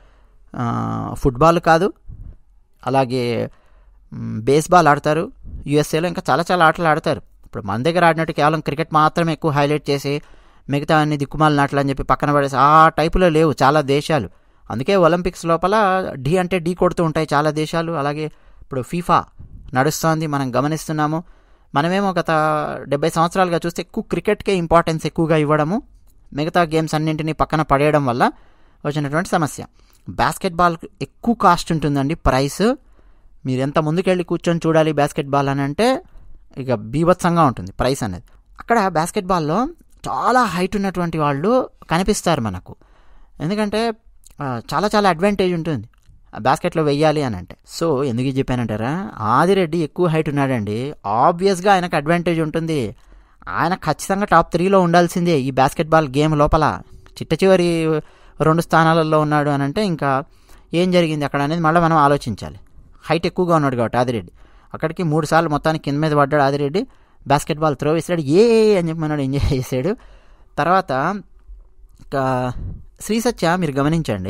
ఫుట్బాల్ కాదు అలాగే బేస్బాల్ ఆడతారు యుఎస్ఏలో ఇంకా చాలా చాలా ఆటలు ఆడతారు ఇప్పుడు మన దగ్గర ఆడినట్టు కేవలం క్రికెట్ మాత్రమే ఎక్కువ హైలైట్ చేసి మిగతా అన్ని దిక్కుమాల నాట్లు అని చెప్పి పక్కన పడేసి ఆ టైపులో లేవు చాలా దేశాలు అందుకే ఒలింపిక్స్ లోపల ఢీ అంటే ఢీ కొడుతూ ఉంటాయి చాలా దేశాలు అలాగే ఇప్పుడు ఫీఫా నడుస్తోంది మనం గమనిస్తున్నాము మనమేమో గత డెబ్బై సంవత్సరాలుగా చూస్తే ఎక్కువ క్రికెట్కే ఇంపార్టెన్స్ ఎక్కువగా ఇవ్వడము మిగతా గేమ్స్ అన్నింటినీ పక్కన పడేయడం వల్ల వచ్చినటువంటి సమస్య బాస్కెట్బాల్ ఎక్కువ కాస్ట్ ఉంటుందండి ప్రైస్ మీరు ఎంత ముందుకెళ్ళి కూర్చొని చూడాలి బాస్కెట్బాల్ అని అంటే ఇక బీభత్సంగా ఉంటుంది ప్రైస్ అనేది అక్కడ బాస్కెట్బాల్లో చాలా హైట్ ఉన్నటువంటి వాళ్ళు కనిపిస్తారు మనకు ఎందుకంటే చాలా చాలా అడ్వాంటేజ్ ఉంటుంది బాస్కెట్లో వెయ్యాలి అని అంటే సో ఎందుకు చెప్పానంటారా ఆదిరెడ్డి ఎక్కువ హైట్ ఉన్నాడండి ఆబ్వియస్గా ఆయనకు అడ్వాంటేజ్ ఉంటుంది ఆయన ఖచ్చితంగా టాప్ త్రీలో ఉండాల్సిందే ఈ బాస్కెట్బాల్ గేమ్ లోపల చిట్ట చివరి రెండు స్థానాలలో ఉన్నాడు అని అంటే ఇంకా ఏం జరిగింది అక్కడ అనేది మళ్ళీ మనం ఆలోచించాలి హైట్ ఎక్కువగా ఉన్నాడు కాబట్టి ఆదిరెడ్డి అక్కడికి మూడు సార్లు మొత్తానికి కింద మీద పడ్డాడు ఆదిరెడ్డి బాస్కెట్బాల్ త్రో వేసాడు ఏ అని చెప్పి మనోడు ఎంజాయ్ చేశాడు తర్వాత ఇంకా శ్రీ సత్య మీరు గమనించండి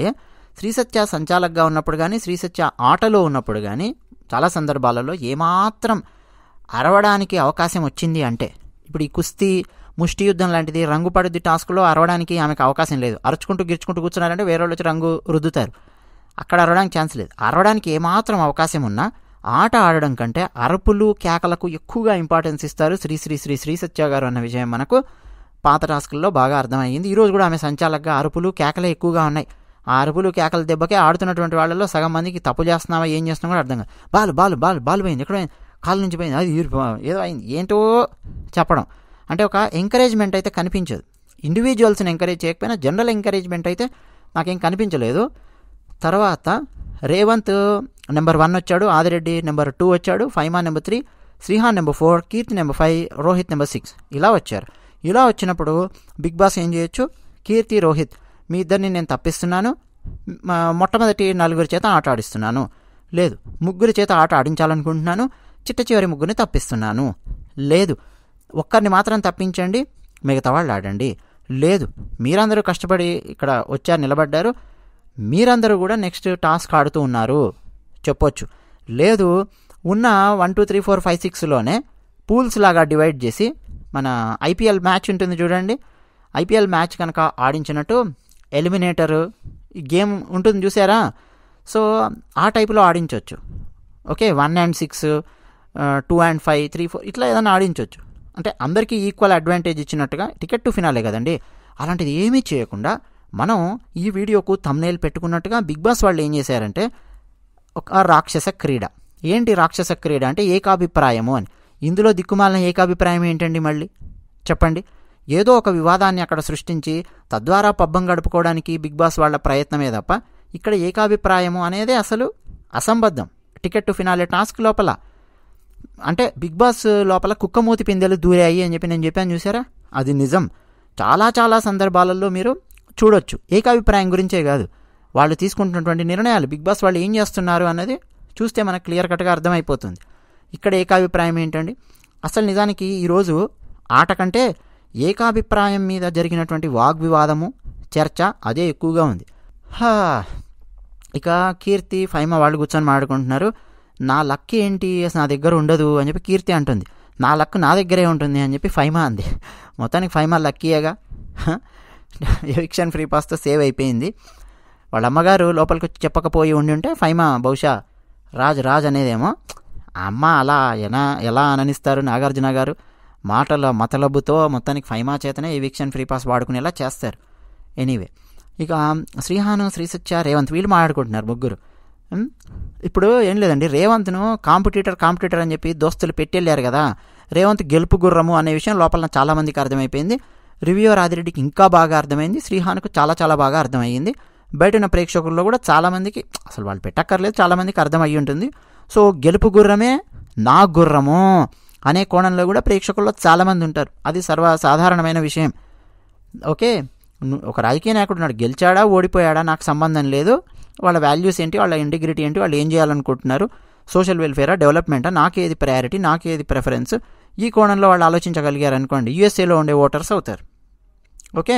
శ్రీసత్య సంచాలకుగా ఉన్నప్పుడు కానీ శ్రీసత్య ఆటలో ఉన్నప్పుడు కానీ చాలా సందర్భాలలో ఏమాత్రం అరవడానికి అవకాశం వచ్చింది అంటే ఇప్పుడు ఈ కుస్తీ ముష్టి యుద్ధం లాంటిది రంగు పడుద్ది టాస్క్లో అరవడానికి ఆమెకు అవకాశం లేదు అరుచుకుంటూ గిరుచుకుంటూ కూర్చున్నారంటే వేరే వాళ్ళు వచ్చి రంగు రుద్దుతారు అక్కడ అరవడానికి ఛాన్స్ లేదు అరవడానికి ఏమాత్రం అవకాశం ఉన్నా ఆట ఆడడం కంటే అరుపులు కేకలకు ఎక్కువగా ఇంపార్టెన్స్ ఇస్తారు శ్రీ శ్రీ శ్రీ శ్రీ సత్య గారు అన్న విషయం మనకు పాత టాస్కుల్లో బాగా అర్థమయ్యింది ఈరోజు కూడా ఆమె సంచాలకుగా అరుపులు కేకలే ఎక్కువగా ఉన్నాయి ఆ అరుపులు కేకల దెబ్బకే ఆడుతున్నటువంటి వాళ్ళలో సగం మందికి తప్పు చేస్తున్నావా ఏం చేస్తున్నామో కూడా అర్థం కాదు బాలు బాలు బాలు బాలు పోయింది ఎక్కడ పోయింది కాలు నుంచి పోయింది అది ఊరి ఏదో అయింది ఏంటో చెప్పడం అంటే ఒక ఎంకరేజ్మెంట్ అయితే కనిపించదు ఇండివిజువల్స్ని ఎంకరేజ్ చేయకపోయినా జనరల్ ఎంకరేజ్మెంట్ అయితే నాకేం కనిపించలేదు తర్వాత రేవంత్ నెంబర్ వన్ వచ్చాడు ఆదిరెడ్డి నెంబర్ టూ వచ్చాడు Faima number three Srihan number four Keerthi number five Rohit number six ఇలా వచ్చారు ఇలా వచ్చినప్పుడు బిగ్ బాస్ ఏం చేయొచ్చు కీర్తి రోహిత్ మీ ఇద్దరిని నేను తప్పిస్తున్నాను మ- మొట్టమొదటి నలుగురి చేత ఆట ఆడిస్తున్నాను లేదు ముగ్గురి చేత ఆట ఆడించాలనుకుంటున్నాను చిట్ట చివరి ముగ్గురిని తప్పిస్తున్నాను లేదు ఒక్కరిని మాత్రం తప్పించండి మిగతా వాళ్ళు ఆడండి లేదు మీరందరూ కష్టపడి ఇక్కడ వచ్చారు నిలబడ్డారు మీరందరూ కూడా నెక్స్ట్ టాస్క్ ఆడుతూ ఉన్నారు చెప్పొచ్చు లేదు ఉన్న one two three four five సిక్స్లోనే పూల్స్ లాగా డివైడ్ చేసి మన ఐపీఎల్ మ్యాచ్ ఉంటుంది చూడండి ఐపీఎల్ మ్యాచ్ కనుక ఆడించినట్టు ఎలిమినేటర్ గేమ్ ఉంటుంది చూసారా సో ఆ టైపులో ఆడించవచ్చు okay one and six two and five three four ఇట్లా ఏదైనా ఆడించవచ్చు అంటే అందరికీ ఈక్వల్ అడ్వాంటేజ్ ఇచ్చినట్టుగా టికెట్ టు ఫినాలే కదండి అలాంటిది ఏమీ చేయకుండా మనం ఈ వీడియోకు తమ్నేల్ పెట్టుకున్నట్టుగా బిగ్ బాస్ వాళ్ళు ఏం చేశారంటే ఒక రాక్షస క్రీడ ఏంటి రాక్షస క్రీడ అంటే ఏకాభిప్రాయము అని ఇందులో దిక్కుమాలిన ఏకాభిప్రాయం ఏంటండి మళ్ళీ చెప్పండి ఏదో ఒక వివాదాన్ని అక్కడ సృష్టించి తద్వారా పబ్బం గడుపుకోవడానికి బిగ్ బాస్ వాళ్ళ ప్రయత్నమే తప్ప ఇక్కడ ఏకాభిప్రాయము అనేది అసలు అసంబద్ధం టికెట్ టు ఫినాలే టాస్క్ లోపల అంటే బిగ్ బాస్ లోపల కుక్కమూతి పిందెలు దూరాయి అని చెప్పి నేను చెప్పాను చూసారా అది నిజం చాలా చాలా సందర్భాలలో మీరు చూడొచ్చు ఏకాభిప్రాయం గురించే కాదు వాళ్ళు తీసుకుంటున్నటువంటి నిర్ణయాలు బిగ్ బాస్ వాళ్ళు ఏం చేస్తున్నారు అన్నది చూస్తే మనకు క్లియర్ కట్గా అర్థమైపోతుంది ఇక్కడ ఏకాభిప్రాయం ఏంటండి అసలు నిజానికి ఈరోజు ఆట కంటే ఏకాభిప్రాయం మీద జరిగినటువంటి వాగ్వివాదము చర్చ అదే ఎక్కువగా ఉంది హా ఇక కీర్తి ఫైమ వాళ్ళు కూర్చొని మాట్లాడుకుంటున్నారు నా లక్ ఏంటి అసలు నా దగ్గర ఉండదు అని చెప్పి కీర్తి అంటుంది నా లక్ నా దగ్గరే ఉంటుంది అని చెప్పి ఫైమా అంది మొత్తానికి ఫైమా లక్కీయేగా ఎవిక్షన్ ఫ్రీ పాస్తో సేవ్ అయిపోయింది వాళ్ళ అమ్మగారు లోపలికి వచ్చి చెప్పకపోయి ఉండి ఉంటే ఫైమా బహుశా రాజ్ రాజ్ అనేదేమో ఆ అమ్మ అలా ఎలా ఎలా అననిస్తారు నాగార్జున గారు మాటల మతలబుతో మొత్తానికి ఫైమా చేతనే ఎవిక్షన్ ఫ్రీ పాస్ వాడుకునేలా చేస్తారు ఎనీవే ఇక శ్రీహాను శ్రీసత్య రేవంత్ వీళ్ళు మాట్లాడుకుంటున్నారు ముగ్గురు ఉమ్, ఇప్పుడు ఏం లేదండి రేవంత్ను కాంపిటీటర్ కాంపిటీటర్ అని చెప్పి దోస్తులు పెట్టెళ్ళారు కదా రేవంత్ గెలుపు గుర్రము అనే విషయం లోపల చాలా మందికి అర్థమైపోయింది రివ్యూవర్ ఆదిరెడ్డికి ఇంకా బాగా అర్థమైంది శ్రీహాన్కు చాలా చాలా బాగా అర్థమయ్యింది బయట ఉన్న ప్రేక్షకుల్లో కూడా చాలామందికి అసలు వాళ్ళు పెట్టక్కర్లేదు చాలామందికి అర్థం అయ్యి ఉంటుంది సో గెలుపు గుర్రమే నా గుర్రము అనే కోణంలో కూడా ప్రేక్షకుల్లో చాలామంది ఉంటారు అది సర్వసాధారణమైన విషయం ఓకే ను- ఒక రాజకీయ నాయకుడు ఉన్నాడు గెలిచాడా ఓడిపోయాడా నాకు సంబంధం లేదు వాళ్ళ వాల్యూస్ ఏంటి వాళ్ళ ఇంటిగ్రిటీ ఏంటి వాళ్ళు ఏం చేయాలనుకుంటున్నారు సోషల్ వెల్ఫేరా డెవలప్మెంటా నాకేది ప్రయారిటీ నాకేది ప్రిఫరెన్స్ ఈ కోణంలో వాళ్ళు ఆలోచించగలిగారు అనుకోండి యూఎస్ఏలో ఉండే ఓటర్స్ అవుతారు ఓకే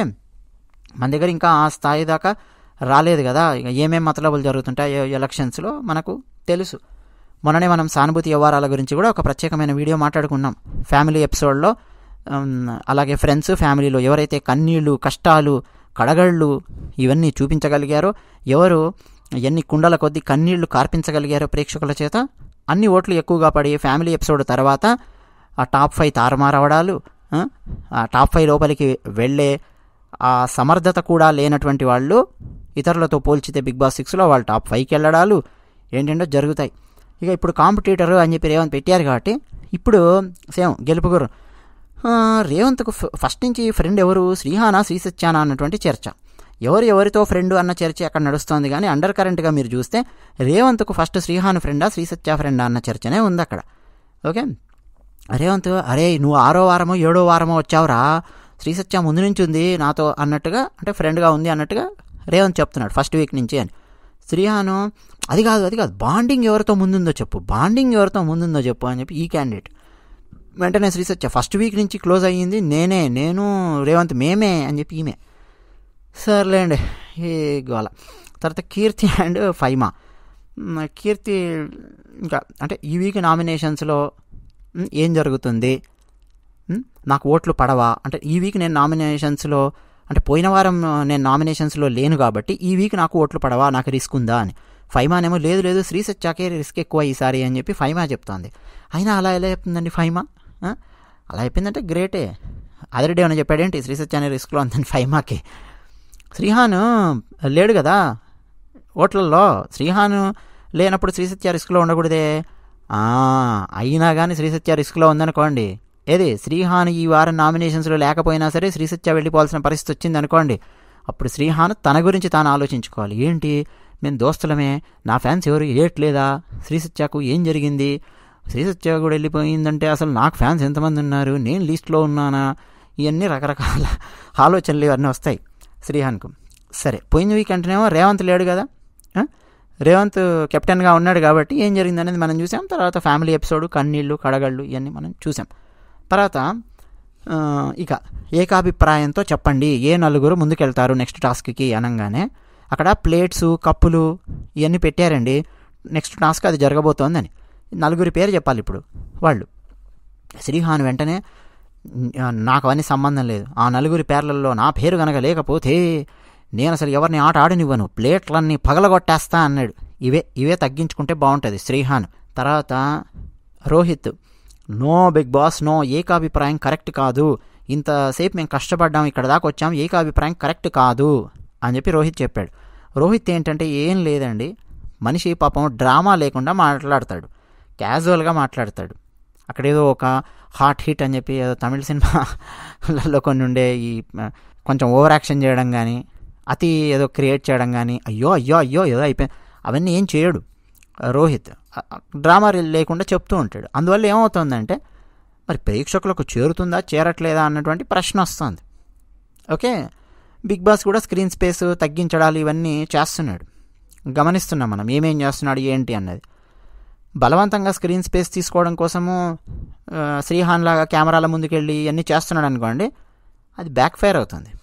మన దగ్గర ఇంకా ఆ స్థాయి దాకా రాలేదు కదా ఇక ఏమేం మతలబులు జరుగుతుంటాయి ఎలక్షన్స్లో మనకు తెలుసు మొన్ననే మనం సానుభూతి వ్యవహారాల గురించి కూడా ఒక ప్రత్యేకమైన వీడియో మాట్లాడుకున్నాం ఫ్యామిలీ ఎపిసోడ్లో ఉమ్, అలాగే ఫ్రెండ్స్ ఫ్యామిలీలో ఎవరైతే కన్నీళ్ళు కష్టాలు కడగళ్ళు ఇవన్నీ చూపించగలిగారో ఎవరు ఎన్ని కుండల కొద్దీ కన్నీళ్లు కార్పించగలిగారో ప్రేక్షకుల చేత అన్ని ఓట్లు ఎక్కువగా పడి ఫ్యామిలీ ఎపిసోడ్ తర్వాత ఆ టాప్ ఫైవ్ తారుమారవడాలు ఆ, ఆ టాప్ ఫైవ్ లోపలికి వెళ్ళే ఆ సమర్థత కూడా లేనటువంటి వాళ్ళు ఇతరులతో పోల్చితే బిగ్ బాస్ సిక్స్లో వాళ్ళు టాప్ ఫైవ్కి వెళ్ళడాలు ఏంటంటే జరుగుతాయి ఇక ఇప్పుడు కాంపిటీటర్ అని చెప్పి రేవంత్ పెట్టారు కాబట్టి ఇప్పుడు సేమ్ గెలుపుగురు ఆ, రేవంత్కు ఫ- ఫస్ట్ నుంచి ఫ్రెండ్ ఎవరు శ్రీహానా శ్రీసత్యానా అన్నటువంటి చర్చ ఎవరు ఎవరితో ఫ్రెండ్ అన్న చర్చ అక్కడ నడుస్తోంది కానీ అండర్ కరెంట్గా మీరు చూస్తే రేవంత్కు ఫస్ట్ శ్రీహాన్ ఫ్రెండా శ్రీసత్య ఫ్రెండా అన్న చర్చనే ఉంది అక్కడ ఓకే రేవంత్ అరే నువ్వు ఆరో వారమో ఏడో వారమో వచ్చావురా శ్రీసత్య ముందు నుంచి ఉంది నాతో అన్నట్టుగా అంటే ఫ్రెండ్గా ఉంది అన్నట్టుగా రేవంత్ చెప్తున్నాడు ఫస్ట్ వీక్ నుంచి అని శ్రీహాను అది కాదు అది కాదు బాండింగ్ ఎవరితో ముందుందో చెప్పు బాండింగ్ ఎవరితో ముందుందో చెప్పు అని చెప్పి ఈ క్యాండిడేట్ వెంటనే శ్రీసత్య ఫస్ట్ వీక్ నుంచి క్లోజ్ అయ్యింది నేనే నేను రేవంత్ మేమే అని చెప్పి ఈమె సర్లేండి ఏ గోల తర్వాత కీర్తి అండ్ ఫైమా మ్, కీర్తి ఇంకా అంటే ఈ వీక్ నామినేషన్స్లో మ్, ఏం జరుగుతుంది మ్, నాకు ఓట్లు పడవా అంటే ఈ వీక్ నేను నామినేషన్స్లో అంటే పోయిన వారం ఆ, నేను నామినేషన్స్లో లేను కాబట్టి ఈ వీక్ నాకు ఓట్లు పడవా నాకు రిస్క్ ఉందా అని ఫైమానేమో లేదు లేదు శ్రీ సత్యాకే రిస్క్ ఎక్కువ ఈసారి అని చెప్పి ఫైమా చెప్తోంది అయినా అలా ఎలా చెప్తుందండి ఫైమా ఆ? అలా చెప్పిందంటే గ్రేటే అదర్ డే అని చెప్పాడేంటి శ్రీ సత్యాన్ని రిస్క్లో అందని ఫైమాకి శ్రీహాన్ లేడు కదా ఓట్లలో శ్రీహాన్ లేనప్పుడు శ్రీసత్య రిస్క్లో ఉండకూడదే ఆ, అయినా కానీ శ్రీసత్య రిస్క్లో ఉందనుకోండి ఏది శ్రీహాన్ ఈ వారం నామినేషన్స్లో లేకపోయినా సరే శ్రీసత్య వెళ్ళిపోవాల్సిన పరిస్థితి వచ్చింది అనుకోండి అప్పుడు శ్రీహాన్ తన గురించి తాను ఆలోచించుకోవాలి ఏంటి మేము దోస్తులమే నా ఫ్యాన్స్ ఎవరు ఏట్లేదా శ్రీసత్యకు ఏం జరిగింది శ్రీసత్య కూడా వెళ్ళిపోయిందంటే అసలు నాకు ఫ్యాన్స్ ఎంతమంది ఉన్నారు నేను లిస్ట్లో ఉన్నానా ఇవన్నీ రకరకాల ఆలోచనలు ఇవన్నీ వస్తాయి శ్రీహాన్కు సరే పోయిన వీక్ అంటేనేమో రేవంత్ లేడు కదా ఆ? రేవంత్ కెప్టెన్గా ఉన్నాడు కాబట్టి ఏం జరిగింది అనేది మనం చూసాం తర్వాత ఫ్యామిలీ ఎపిసోడ్ కన్నీళ్ళు కడగళ్ళు ఇవన్నీ మనం చూసాం తర్వాత ఆ, ఇక ఏకాభిప్రాయంతో చెప్పండి ఏ నలుగురు ముందుకెళ్తారు నెక్స్ట్ టాస్క్కి అనగానే అక్కడ ప్లేట్స్ కప్పులు ఇవన్నీ పెట్టారండి నెక్స్ట్ టాస్క్ అది జరగబోతోందని నలుగురి పేరు చెప్పాలి ఇప్పుడు వాళ్ళు శ్రీహాన్ వెంటనే "ఆ, నాకు అవన్నీ సంబంధం లేదు ఆ నలుగురి పేర్లలో నా పేరు గనక లేకపోతే నేను అసలు ఎవరిని ఆట ఆడనివ్వను ప్లేట్లన్నీ పగలగొట్టేస్తా అన్నాడు ఇవే ఇవే తగ్గించుకుంటే బాగుంటుంది శ్రీహాన్ తర్వాత Rohit no Bigg Boss no ఏకాభిప్రాయం కరెక్ట్ కాదు ఇంతసేపు మేము కష్టపడ్డాం ఇక్కడ దాకా వచ్చాం ఏకాభిప్రాయం కరెక్ట్ కాదు అని చెప్పి రోహిత్ చెప్పాడు రోహిత్ ఏంటంటే ఏం లేదండి మనిషి పాపం డ్రామా లేకుండా మాట్లాడతాడు క్యాజువల్గా మాట్లాడతాడు అక్కడ ఏదో ఒక హాట్ హిట్ అని చెప్పి ఏదో తమిళ సినిమాలలో కొన్ని ఉండే ఈ ఆ, కొంచెం ఓవర్ యాక్షన్ చేయడం కానీ అతి ఏదో క్రియేట్ చేయడం కానీ అయ్యో అయ్యో అయ్యో ఏదో అయిపోయింది అవన్నీ ఏం చేయడు ఆ, రోహిత్ ఆ, ఆ, డ్రామా లేకుండా చెప్తూ ఉంటాడు అందువల్ల ఏమవుతుందంటే మరి ప్రేక్షకులకు చేరుతుందా చేరట్లేదా అన్నటువంటి ప్రశ్న వస్తుంది ఓకే బిగ్ బాస్ కూడా స్క్రీన్ స్పేస్ తగ్గించడాలు ఇవన్నీ చేస్తున్నాడు గమనిస్తున్నాం మనం ఏమేం చేస్తున్నాడు ఏంటి అన్నది బలవంతంగా స్క్రీన్ స్పేస్ తీసుకోవడం కోసము ఆ, శ్రీహాన్ లాగా కెమెరాల ముందుకెళ్ళి ఇవన్నీ చేస్తున్నాడు అనుకోండి అది బ్యాక్ ఫైర్ అవుతుంది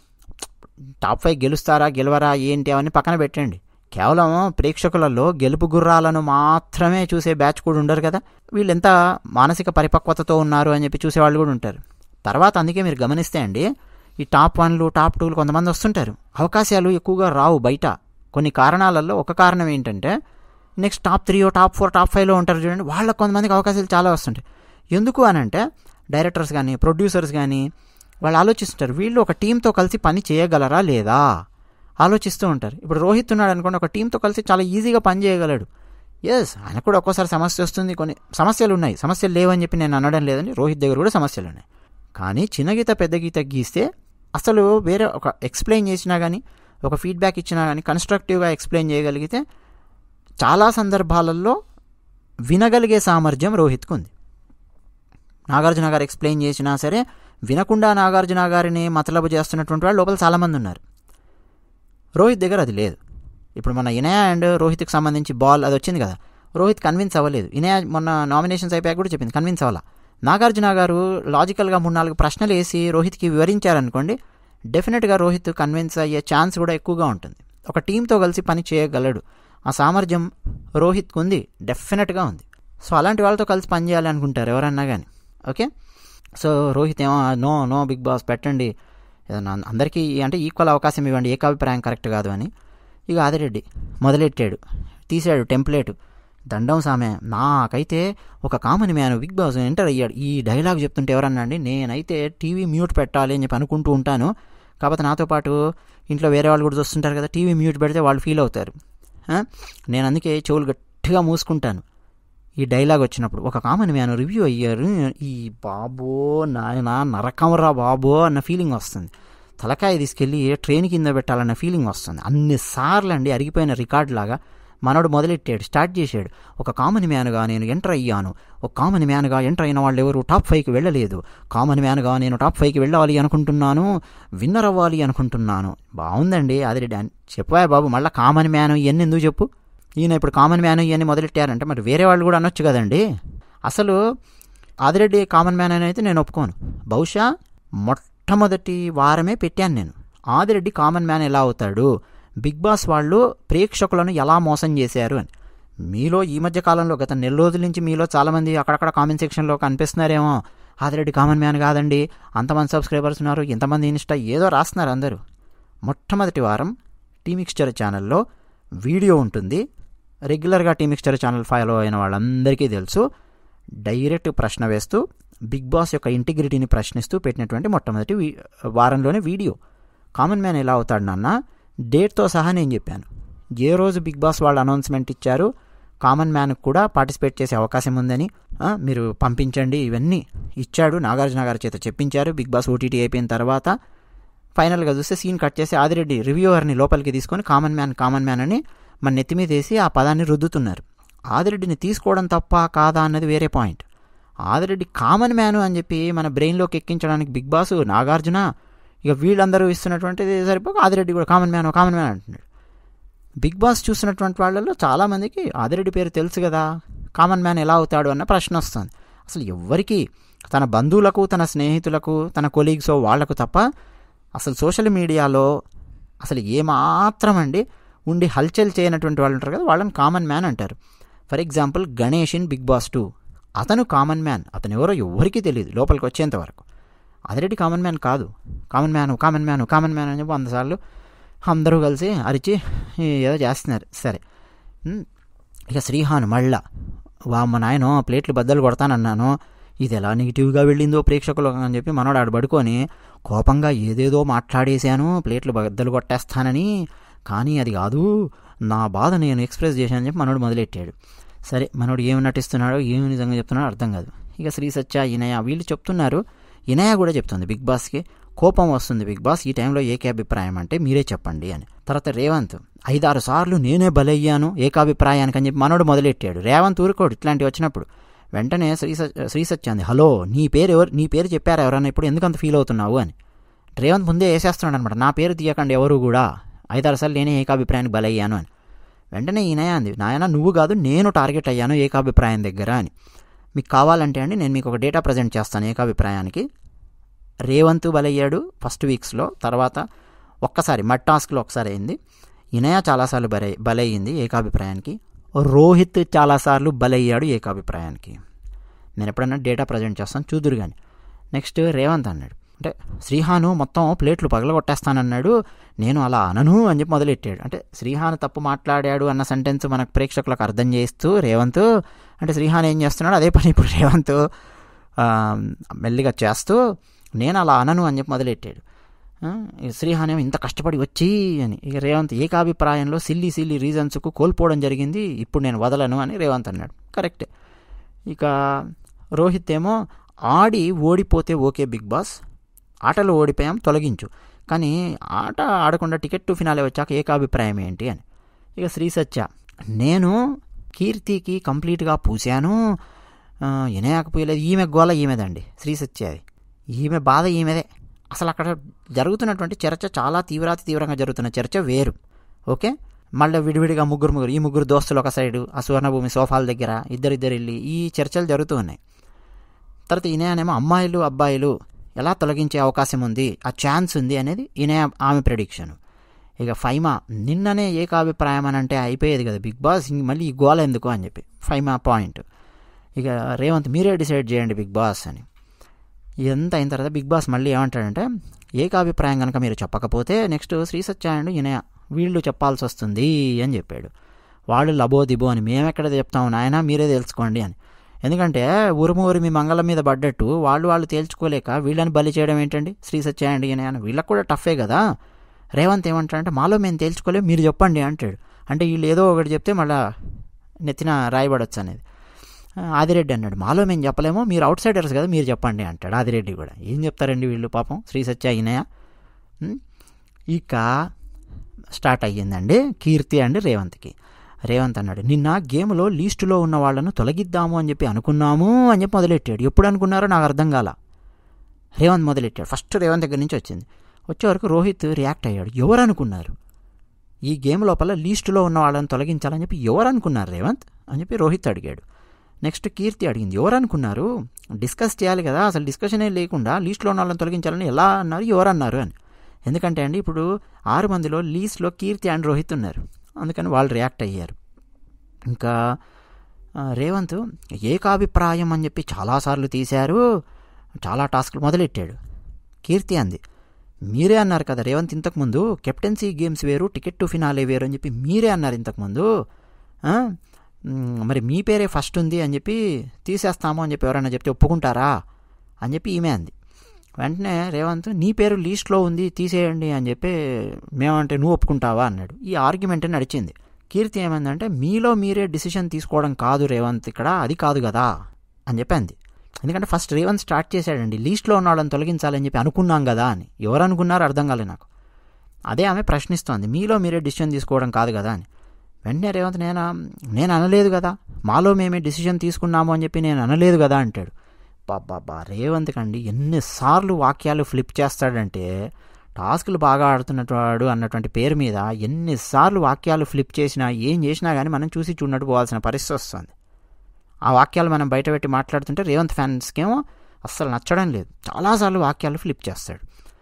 టాప్ ఫైవ్ గెలుస్తారా గెలవరా ఏంటి అవన్నీ పక్కన పెట్టండి కేవలం ప్రేక్షకులలో గెలుపు గుర్రాలను మాత్రమే చూసే బ్యాచ్ కూడా ఉండరు కదా వీళ్ళు ఎంత మానసిక పరిపక్వతతో ఉన్నారు అని చెప్పి చూసేవాళ్ళు కూడా ఉంటారు తర్వాత అందుకే మీరు గమనిస్తే అండి ఈ టాప్ వన్లు టాప్ టూలు కొంతమంది వస్తుంటారు అవకాశాలు ఎక్కువగా రావు బయట కొన్ని కారణాలలో ఒక కారణం ఏంటంటే next top three top four top ఫైవ్లో ఉంటారు చూడండి వాళ్ళకి కొంతమందికి అవకాశాలు చాలా వస్తుంటాయి ఎందుకు అని అంటే డైరెక్టర్స్ కానీ ప్రొడ్యూసర్స్ కానీ వాళ్ళు ఆలోచిస్తుంటారు వీళ్ళు ఒక టీంతో కలిసి పని చేయగలరా లేదా ఆలోచిస్తూ ఉంటారు ఇప్పుడు రోహిత్ ఉన్నాడు అనుకోండి ఒక టీంతో కలిసి చాలా ఈజీగా పని చేయగలడు ఎస్ ఆయన కూడా ఒక్కోసారి సమస్య వస్తుంది కొన్ని సమస్యలు ఉన్నాయి సమస్యలు లేవని చెప్పి నేను అనడం లేదండి రోహిత్ దగ్గర కూడా సమస్యలు ఉన్నాయి కానీ చిన్న గీత పెద్ద గీత గీస్తే అసలు వేరే ఒక ఎక్స్ప్లెయిన్ చేసినా కానీ ఒక ఫీడ్బ్యాక్ ఇచ్చినా కానీ కన్స్ట్రక్టివ్గా ఎక్స్ప్లెయిన్ చేయగలిగితే చాలా సందర్భాలలో వినగలిగే సామర్థ్యం రోహిత్కు ఉంది నాగార్జున గారు ఎక్స్ప్లెయిన్ చేసినా సరే వినకుండా నాగార్జున గారిని మతలబు చేస్తున్నటువంటి వాళ్ళు లోపల చాలామంది ఉన్నారు రోహిత్ దగ్గర అది లేదు ఇప్పుడు మన ఇనయా అండ్ రోహిత్కి సంబంధించి బాల్ అది వచ్చింది కదా రోహిత్ కన్విన్స్ అవ్వలేదు ఇనయా మొన్న నామినేషన్స్ అయిపోయాక కూడా చెప్పింది కన్విన్స్ అవ్వాల నాగార్జున గారు లాజికల్గా మూడు నాలుగు ప్రశ్నలు వేసి రోహిత్కి వివరించారనుకోండి డెఫినెట్గా రోహిత్ కన్విన్స్ అయ్యే ఛాన్స్ కూడా ఎక్కువగా ఉంటుంది ఒక టీంతో కలిసి పని చేయగలడు ఆ సామర్థ్యం రోహిత్కి ఉంది డెఫినెట్గా ఉంది సో అలాంటి వాళ్ళతో కలిసి పని చేయాలి అనుకుంటారు ఎవరన్నా కానీ ఓకే సో రోహిత్ ఏమో నో నో బిగ్ బాస్ పెట్టండి ఏదన్నా అందరికీ అంటే ఈక్వల్ అవకాశం ఇవ్వండి ఏకాభిప్రాయం కరెక్ట్ కాదు అని ఇక ఆదిరెడ్డి మొదలెట్టాడు తీసాడు టెంప్లెట్ దండం సామె నాకైతే ఒక common man Bigg Boss enter అయ్యాడు ఈ డైలాగ్ చెప్తుంటే ఎవరన్నా అండి నేనైతే టీవీ మ్యూట్ పెట్టాలి అని చెప్పి అనుకుంటూ ఉంటాను కాకపోతే నాతో పాటు ఇంట్లో వేరే వాళ్ళు కూడా చూస్తుంటారు కదా టీవీ మ్యూట్ పెడితే వాళ్ళు ఫీల్ అవుతారు ఆ? నేను అందుకే చెవులు గట్టిగా మూసుకుంటాను ఈ డైలాగ్ వచ్చినప్పుడు ఒక కామన్ మ్యాన్ రివ్యూ అయ్యారు ఈ బాబో నాయన నరకమరా బాబో అన్న ఫీలింగ్ వస్తుంది తలకాయ తీసుకెళ్ళి ట్రైన్ కింద పెట్టాలన్న ఫీలింగ్ వస్తుంది అన్నిసార్లు అండి అరిగిపోయిన రికార్డ్ లాగా మనోడు మొదలెట్టాడు స్టార్ట్ చేశాడు ఒక కామన్ మ్యాన్గా నేను ఎంటర్ అయ్యాను ఒక కామన్ మ్యాన్గా ఎంటర్ అయిన వాళ్ళు ఎవరు టాప్ ఫైవ్కి వెళ్ళలేదు కామన్ మ్యాన్గా నేను టాప్ ఫైవ్కి వెళ్ళాలి అనుకుంటున్నాను విన్నర్ అవ్వాలి అనుకుంటున్నాను బాగుందండి అది చెప్పా బాబు మళ్ళీ కామన్ మ్యాన్ ఇవన్నీ ఎందుకు చెప్పు ఈయన ఇప్పుడు కామన్ మ్యాన్ ఇవన్నీ మొదలెట్టారంటే మరి వేరే వాళ్ళు కూడా అనొచ్చు కదండి అసలు ఆదిరెడ్డి కామన్ మ్యాన్ అని అయితే నేను ఒప్పుకోను బహుశా మొట్టమొదటి వారమే పెట్టాను నేను ఆదిరెడ్డి కామన్ మ్యాన్ ఎలా అవుతాడు బిగ్ బాస్ వాళ్ళు ప్రేక్షకులను ఎలా మోసం చేశారు అని మీలో ఈ మధ్య కాలంలో గత నెల రోజుల నుంచి మీలో చాలామంది అక్కడక్కడ కామెంట్ సెక్షన్లో కనిపిస్తున్నారేమో ఆదిరెడ్డి కామన్ మ్యాన్ కాదండి అంతమంది సబ్స్క్రైబర్స్ ఉన్నారు ఇంతమంది ఇన్స్టా ఏదో రాస్తున్నారు అందరూ మొట్టమొదటి వారం టీమిక్స్చర్ ఛానల్లో వీడియో ఉంటుంది రెగ్యులర్గా టీమిక్స్చర్ ఛానల్ ఫాలో అయిన వాళ్ళందరికీ తెలుసు డైరెక్ట్ ప్రశ్న వేస్తూ బిగ్ బాస్ యొక్క ఇంటిగ్రిటీని ప్రశ్నిస్తూ పెట్టినటువంటి మొట్టమొదటి వీ- వారంలోనే వీడియో కామన్ మ్యాన్ ఎలా అవుతాడు నాన్న డేట్తో సహా నేను చెప్పాను ఏ రోజు బిగ్ బాస్ వాళ్ళు అనౌన్స్మెంట్ ఇచ్చారు కామన్ మ్యాన్కి కూడా పార్టిసిపేట్ చేసే అవకాశం ఉందని ఆ, మీరు పంపించండి ఇవన్నీ ఇచ్చాడు నాగార్జున గారి చేత చెప్పించారు బిగ్ బాస్ ఓటీటీ అయిపోయిన తర్వాత ఫైనల్గా చూస్తే సీన్ కట్ చేసి ఆదిరెడ్డి రివ్యూవర్ని లోపలికి తీసుకొని కామన్ మ్యాన్ కామన్ మ్యాన్ అని మన నెత్తి మీద వేసి ఆ పదాన్ని రుద్దుతున్నారు ఆదిరెడ్డిని తీసుకోవడం తప్ప కాదా అన్నది వేరే పాయింట్ ఆదిరెడ్డి కామన్ మ్యాన్ అని చెప్పి మన బ్రెయిన్లోకి ఎక్కించడానికి బిగ్ బాస్ నాగార్జున ఇక వీళ్ళందరూ ఇస్తున్నటువంటిది సరిపోక ఆదిరెడ్డి కూడా కామన్ మ్యాన్ కామన్ మ్యాన్ అంటున్నాడు బిగ్ బాస్ చూసినటువంటి వాళ్ళలో చాలామందికి ఆదిరెడ్డి పేరు తెలుసు కదా కామన్ మ్యాన్ ఎలా అవుతాడు అన్న ప్రశ్న వస్తుంది అసలు ఎవ్వరికి తన బంధువులకు తన స్నేహితులకు తన కొలీగ్స్ వాళ్లకు తప్ప అసలు సోషల్ మీడియాలో అసలు ఏమాత్రం అండి ఉండి హల్చల్ చేయనటువంటి వాళ్ళు ఉంటారు కదా వాళ్ళని కామన్ మ్యాన్ అంటారు for example Ganesh in Bigg Boss two అతను కామన్ మ్యాన్ అతను ఎవరో ఎవరికీ తెలియదు లోపలికి వచ్చేంత వరకు అదిరెడ్డి కామన్ మ్యాన్ కాదు common man common man common man అని చెప్పి వంద సార్లు అందరూ కలిసి అరిచి ఏదో చేస్తున్నారు సరే ఉమ్, ఇక శ్రీహాన్ మళ్ళా వామ్మ నాయన ప్లేట్లు బద్దలు కొడతానన్నాను ఇది ఎలా నెగిటివ్గా వెళ్ళిందో ప్రేక్షకులు అని చెప్పి మనోడు ఆడు పడుకొని కోపంగా ఏదేదో మాట్లాడేశాను ప్లేట్లు బద్దలు కొట్టేస్తానని కానీ అది కాదు నా బాధ నేను ఎక్స్ప్రెస్ చేశానని చెప్పి మనోడు మొదలెట్టాడు సరే మనోడు ఏమి నటిస్తున్నాడో ఏమి నిజంగా చెప్తున్నాడో అర్థం కాదు ఇక శ్రీ సత్య ఇనయ వీళ్ళు చెప్తున్నారు ఇనయ కూడా చెప్తుంది బిగ్ బాస్కి కోపం వస్తుంది బిగ్ బాస్ ఈ టైంలో ఏకాభిప్రాయం అంటే మీరే చెప్పండి అని తర్వాత రేవంత్ ఐదారు సార్లు నేనే బలయ్యాను ఏకాభిప్రాయానికి అని చెప్పి మనోడు మొదలెట్టాడు రేవంత్ ఊరుకోడు ఇట్లాంటివి వచ్చినప్పుడు వెంటనే శ్రీ స- శ్రీ సత్య అంది హలో నీ పేరు ఎవరు నీ పేరు చెప్పారా ఎవరైనా ఇప్పుడు ఎందుకంత ఫీల్ అవుతున్నావు అని రేవంత్ ముందే వేసేస్తున్నాడు అనమాట నా పేరు తీయకండి ఎవరు కూడా ఐదారు సార్లు నేనే ఏకాభిప్రాయానికి బలయ్యాను అని వెంటనే ఈయన అంది నాయన నువ్వు కాదు నేను టార్గెట్ అయ్యాను ఏకాభిప్రాయం దగ్గర అని మీకు కావాలంటే అండి నేను మీకు ఒక డేటా ప్రజెంట్ చేస్తాను ఏకాభిప్రాయానికి రేవంత్ బలయ్యాడు ఫస్ట్ వీక్స్లో తర్వాత ఒక్కసారి మడ్ టాస్క్లో ఒకసారి అయింది ఇనయ చాలాసార్లు బలై బలయ్యింది ఏకాభిప్రాయానికి రోహిత్ చాలాసార్లు బలయ్యాడు ఏకాభిప్రాయానికి నేను ఎప్పుడన్నా డేటా ప్రజెంట్ చేస్తాను చూదురు కానీ నెక్స్ట్ రేవంత్ అన్నాడు అంటే శ్రీహాను మొత్తం ప్లేట్లు పగలగొట్టేస్తానన్నాడు నేను అలా అనను అని చెప్పి మొదలెట్టాడు అంటే శ్రీహాను తప్పు మాట్లాడాడు అన్న సెంటెన్స్ మనకు ప్రేక్షకులకు అర్థం చేస్తూ రేవంత్ అంటే శ్రీహాన్ ఏం చేస్తున్నాడు అదే పని ఇప్పుడు రేవంత్ ఆ, మెల్లిగా చేస్తూ నేను అలా అనను అని చెప్పి మొదలెట్టాడు ఆ, ఇక శ్రీహాన్ ఏమో ఇంత కష్టపడి వచ్చి అని ఇక రేవంత్ ఏకాభిప్రాయంలో సిల్లి సిల్లి రీజన్స్కు కోల్పోవడం జరిగింది ఇప్పుడు నేను వదలను అని రేవంత్ అన్నాడు కరెక్ట్ ఇక రోహిత్ ఏమో ఆడి ఓడిపోతే ఓకే బిగ్ బాస్ ఆటలో ఓడిపోయాం తొలగించు కానీ ఆట ఆడకుండా టికెట్ టు ఫినాలే వచ్చాక ఏకాభిప్రాయం ఏంటి అని ఇక శ్రీ సత్య నేను కీర్తికి కంప్లీట్గా పూసాను ఆ, వినయకపోయలేదు ఈమె గోల ఈమెదండి శ్రీ సత్య అది ఈమె బాధ ఈమెదే అసలు అక్కడ జరుగుతున్నటువంటి చర్చ చాలా తీవ్రాతి తీవ్రంగా జరుగుతున్న చర్చ వేరు ఓకే మళ్ళీ విడివిడిగా ముగ్గురు ముగ్గురు ఈ ముగ్గురు దోస్తులు ఒక సైడు ఆ సువర్ణభూమి సోఫాల దగ్గర ఇద్దరిద్దరు వెళ్ళి ఈ చర్చలు జరుగుతూ ఉన్నాయి తర్వాత ఈయనేమో అమ్మాయిలు అబ్బాయిలు ఎలా తొలగించే అవకాశం ఉంది ఆ ఛాన్స్ ఉంది అనేది ఈయన ఆమె ప్రెడిక్షన్ ఇక ఫైమా నిన్ననే ఏకాభిప్రాయం అని అంటే అయిపోయేది కదా బిగ్ బాస్ ఇంక మళ్ళీ ఈ గోల ఎందుకు అని చెప్పి ఫైమా పాయింట్ ఇక రేవంత్ మీరే డిసైడ్ చేయండి బిగ్ బాస్ అని ఇదంతా అయిన తర్వాత బిగ్ బాస్ మళ్ళీ ఏమంటాడంటే ఏకాభిప్రాయం కనుక మీరు చెప్పకపోతే నెక్స్ట్ శ్రీ సత్యాయుడు ఈయన వీళ్ళు చెప్పాల్సి వస్తుంది అని చెప్పాడు వాళ్ళు లబో దిబో అని మేమెక్కడ చెప్తాము నాయన మీరే తెలుసుకోండి అని ఎందుకంటే ఉరుము ఉరిమి మంగళం మీద పడ్డట్టు వాళ్ళు వాళ్ళు తేల్చుకోలేక వీళ్ళని బలి చేయడం ఏంటండి శ్రీ సత్యాయండి ఈయన అని వీళ్ళకి కూడా టఫే కదా రేవంత్ ఏమంటాడంటే మాలో మేము తేల్చుకోలేము మీరు చెప్పండి అంటాడు అంటే వీళ్ళు ఏదో ఒకటి చెప్తే మళ్ళా నెత్తిన రాయబడొచ్చు అనేది ఆ, ఆదిరెడ్డి అన్నాడు మాలో మేము చెప్పలేము మీరు అవుట్ సైడర్స్ కదా మీరు చెప్పండి అంటాడు ఆదిరెడ్డి కూడా ఏం చెప్తారండి వీళ్ళు పాపం శ్రీ సత్య అయినాయా ఇక స్టార్ట్ అయ్యిందండి కీర్తి అండి రేవంత్కి రేవంత్ అన్నాడు నిన్న గేమ్లో లీస్టులో ఉన్న వాళ్ళను తొలగిద్దాము అని చెప్పి అనుకున్నాము అని చెప్పి మొదలెట్టాడు ఎప్పుడు అనుకున్నారో నాకు అర్థం కాల రేవంత్ మొదలెట్టాడు ఫస్ట్ రేవంత్ దగ్గర నుంచి వచ్చింది వచ్చే వరకు రోహిత్ రియాక్ట్ అయ్యాడు ఎవరు అనుకున్నారు ఈ గేమ్ లోపల లీస్టులో ఉన్న వాళ్ళని తొలగించాలని చెప్పి ఎవరు అనుకున్నారు రేవంత్ అని చెప్పి రోహిత్ అడిగాడు నెక్స్ట్ కీర్తి అడిగింది ఎవరు అనుకున్నారు డిస్కస్ చేయాలి కదా అసలు డిస్కషనే లేకుండా లీస్ట్లో ఉన్న వాళ్ళని తొలగించాలని ఎలా అన్నారు ఎవరు అన్నారు అని ఎందుకంటే అండి ఇప్పుడు ఆరు మందిలో లీస్లో కీర్తి అండ్ రోహిత్ ఉన్నారు అందుకని వాళ్ళు రియాక్ట్ అయ్యారు ఇంకా ఆ, రేవంత్ ఏకాభిప్రాయం అని చెప్పి చాలాసార్లు తీశారు చాలా టాస్క్లు మొదలెట్టాడు కీర్తి అంది మీరే అన్నారు కదా రేవంత్ ఇంతకుముందు కెప్టెన్సీ గేమ్స్ వేరు టికెట్ టు ఫినాలే వేరు అని చెప్పి మీరే అన్నారు ఇంతకుముందు ఆ? మ్, మరి మీ పేరే ఫస్ట్ ఉంది అని చెప్పి తీసేస్తాము అని చెప్పి ఎవరైనా చెప్తే ఒప్పుకుంటారా అని చెప్పి ఈమె అంది వెంటనే రేవంత్ నీ పేరు లీస్ట్లో ఉంది తీసేయండి అని చెప్పి మేమంటే నువ్వు ఒప్పుకుంటావా అన్నాడు ఈ ఆర్గ్యుమెంట్ నడిచింది కీర్తి ఏమైందంటే మీలో మీరే డిసిషన్ తీసుకోవడం కాదు రేవంత్ ఇక్కడ అది కాదు కదా అని చెప్పి అంది ఎందుకంటే ఫస్ట్ రేవంత్ స్టార్ట్ చేశాడండి లీస్ట్లో ఉన్న వాళ్ళని తొలగించాలని చెప్పి అనుకున్నాం కదా అని ఎవరు అనుకున్నారో అర్థం కాలేదు నాకు అదే ఆమె ప్రశ్నిస్తోంది మీలో మీరే డిసిషన్ తీసుకోవడం కాదు కదా అని వెంటనే రేవంత్ నేను నేను అనలేదు కదా మాలో మేమే డిసిషన్ తీసుకున్నాము అని చెప్పి నేను అనలేదు కదా అంటాడు బాబా రేవంత్ కండి ఎన్నిసార్లు వాక్యాలు ఫ్లిప్ చేస్తాడంటే టాస్క్లు బాగా ఆడుతున్నవాడు అన్నటువంటి పేరు మీద ఎన్నిసార్లు వాక్యాలు ఫ్లిప్ చేసినా ఏం చేసినా కానీ మనం చూసి చూడనట్టు పోవాల్సిన పరిస్థితి వస్తుంది ఆ వాక్యాలు మనం బయట పెట్టి మాట్లాడుతుంటే రేవంత్ ఫ్యాన్స్కేమో అస్సలు నచ్చడం లేదు చాలాసార్లు వాక్యాలు ఫ్లిప్ చేస్తాడు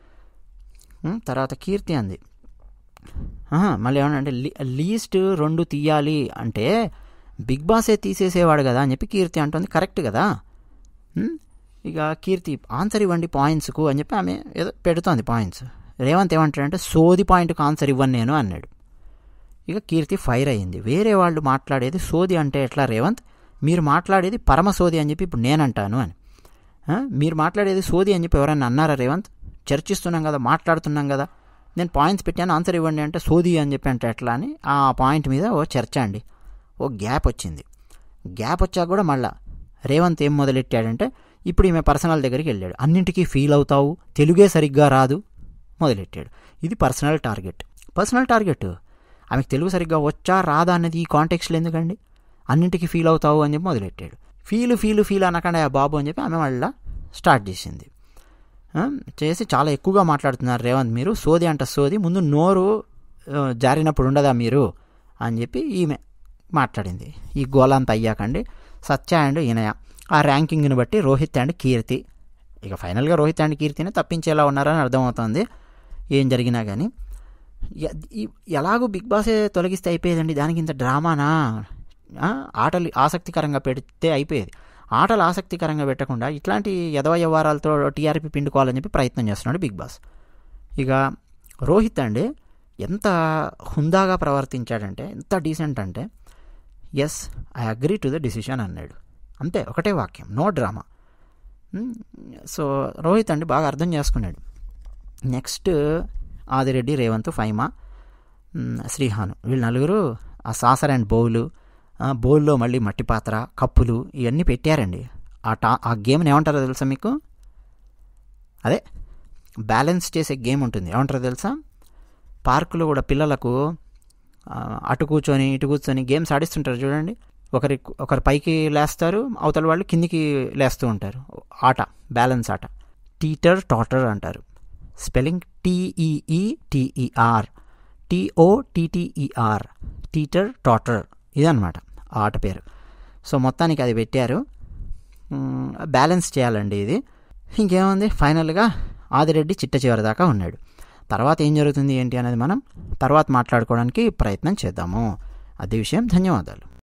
ఉం, తర్వాత కీర్తి అంది ఆహా, మళ్ళీ ఏమన్నా లీ లీస్ట్ రెండు తీయాలి అంటే బిగ్ బాసే తీసేసేవాడు కదా అని చెప్పి కీర్తి అంటుంది కరెక్ట్ కదా ఉం? ఇక కీర్తి ఆన్సర్ ఇవ్వండి పాయింట్స్కు అని చెప్పి ఆమె ఏదో పెడుతోంది పాయింట్స్ రేవంత్ ఏమంటాడంటే సోది పాయింట్కి ఆన్సర్ ఇవ్వను నేను అన్నాడు ఇక కీర్తి ఫైర్ అయ్యింది వేరే వాళ్ళు మాట్లాడేది సోది అంటే ఎట్లా రేవంత్ మీరు మాట్లాడేది పరమ సోది అని చెప్పి ఇప్పుడు నేను అంటాను అని ఆ? మీరు మాట్లాడేది సోది అని చెప్పి ఎవరైనా అన్నారా రేవంత్ చర్చిస్తున్నాం కదా మాట్లాడుతున్నాం కదా నేను పాయింట్స్ పెట్టాను ఆన్సర్ ఇవ్వండి అంటే సోది అని చెప్పి అంటే ఎట్లా అని ఆ పాయింట్ మీద ఓ చర్చ అండి ఓ గ్యాప్ వచ్చింది గ్యాప్ వచ్చాక కూడా మళ్ళా రేవంత్ ఏం మొదలెట్టాడంటే ఇప్పుడు ఈమె పర్సనల్ దగ్గరికి వెళ్ళాడు అన్నింటికీ ఫీల్ అవుతావు తెలుగే సరిగ్గా రాదు మొదలెట్టాడు ఇది పర్సనల్ టార్గెట్ పర్సనల్ టార్గెట్ ఆమెకు తెలుగు సరిగ్గా వచ్చా రాదా అనేది ఈ కాంటెక్స్లో ఎందుకండి అన్నింటికీ ఫీల్ అవుతావు అని చెప్పి మొదలెట్టాడు ఫీల్ ఫీల్ ఫీల్ అనకుండా "ఆ బాబు అని చెప్పి ఆమె మళ్ళీ స్టార్ట్ చేసింది ఆ, చేసి చాలా ఎక్కువగా మాట్లాడుతున్నారు రేవంత్ మీరు సోది అంట సోది ముందు నోరు ఆ, జారినప్పుడు ఉండదా మీరు అని చెప్పి ఈమె మాట్లాడింది ఈ గోలంతా అయ్యాకండి సత్య అండ్ ఈనయ ఆ ర్యాంకింగ్ని బట్టి రోహిత్ అండ్ కీర్తి ఇక ఫైనల్గా రోహిత్ అండ్ కీర్తిని తప్పించేలా ఉన్నారని అర్థమవుతుంది ఏం జరిగినా కానీ ఎ- ఈ- ఎలాగో బిగ్ బాసే తొలగిస్తే అయిపోయేదండి దానికి ఇంత డ్రామానా ఆ, ఆటలు ఆసక్తికరంగా పెడితే అయిపోయేది ఆటలు ఆసక్తికరంగా పెట్టకుండా ఇట్లాంటి యదవ వ్యవహారాలతో టీఆర్పీ పిండుకోవాలని చెప్పి ప్రయత్నం చేస్తున్నాడు బిగ్ బాస్ ఇక రోహిత్ అండి ఎంత హుందాగా ప్రవర్తించాడంటే ఎంత డీసెంట్ అంటే yes I agree to the decision అన్నాడు అంతే ఒకటే వాక్యం నో డ్రామా సో రోహిత్ అండి బాగా అర్థం చేసుకున్నాడు నెక్స్ట్ ఆదిరెడ్డి రేవంత్ ఫైమా మ్, శ్రీహాను వీళ్ళు నలుగురు ఆ సాసర్ అండ్ బౌలు ఆ, బౌల్లో మళ్ళీ మట్టి పాత్ర కప్పులు ఇవన్నీ పెట్టారండి ఆ టా ఆ గేమ్ని ఏమంటారో తెలుసా మీకు అదే బ్యాలెన్స్ చేసే గేమ్ ఉంటుంది ఏమంటారో తెలుసా పార్కులో కూడా పిల్లలకు ఆ, అటు కూర్చొని ఇటు కూర్చొని గేమ్స్ ఆడిస్తుంటారు చూడండి ఒకరి ఒకరి పైకి లేస్తారు అవతల వాళ్ళు కిందికి లేస్తూ ఉంటారు ఆట బ్యాలెన్స్ ఆట టీటర్ టాటర్ అంటారు స్పెల్లింగ్ టీఈఈ టీఈఆర్ టీఓటీటీఈఆర్ టీటర్ టాటర్ ఇదనమాట ఆ ఆట పేరు సో మొత్తానికి అది పెట్టారు మ్, బ్యాలెన్స్ చేయాలండి ఇది ఇంకేముంది ఫైనల్గా ఆదిరెడ్డి చిట్ట చివరి దాకా ఉన్నాడు తర్వాత ఏం జరుగుతుంది ఏంటి అనేది మనం తర్వాత మాట్లాడుకోవడానికి ప్రయత్నం చేద్దాము అదే విషయం ధన్యవాదాలు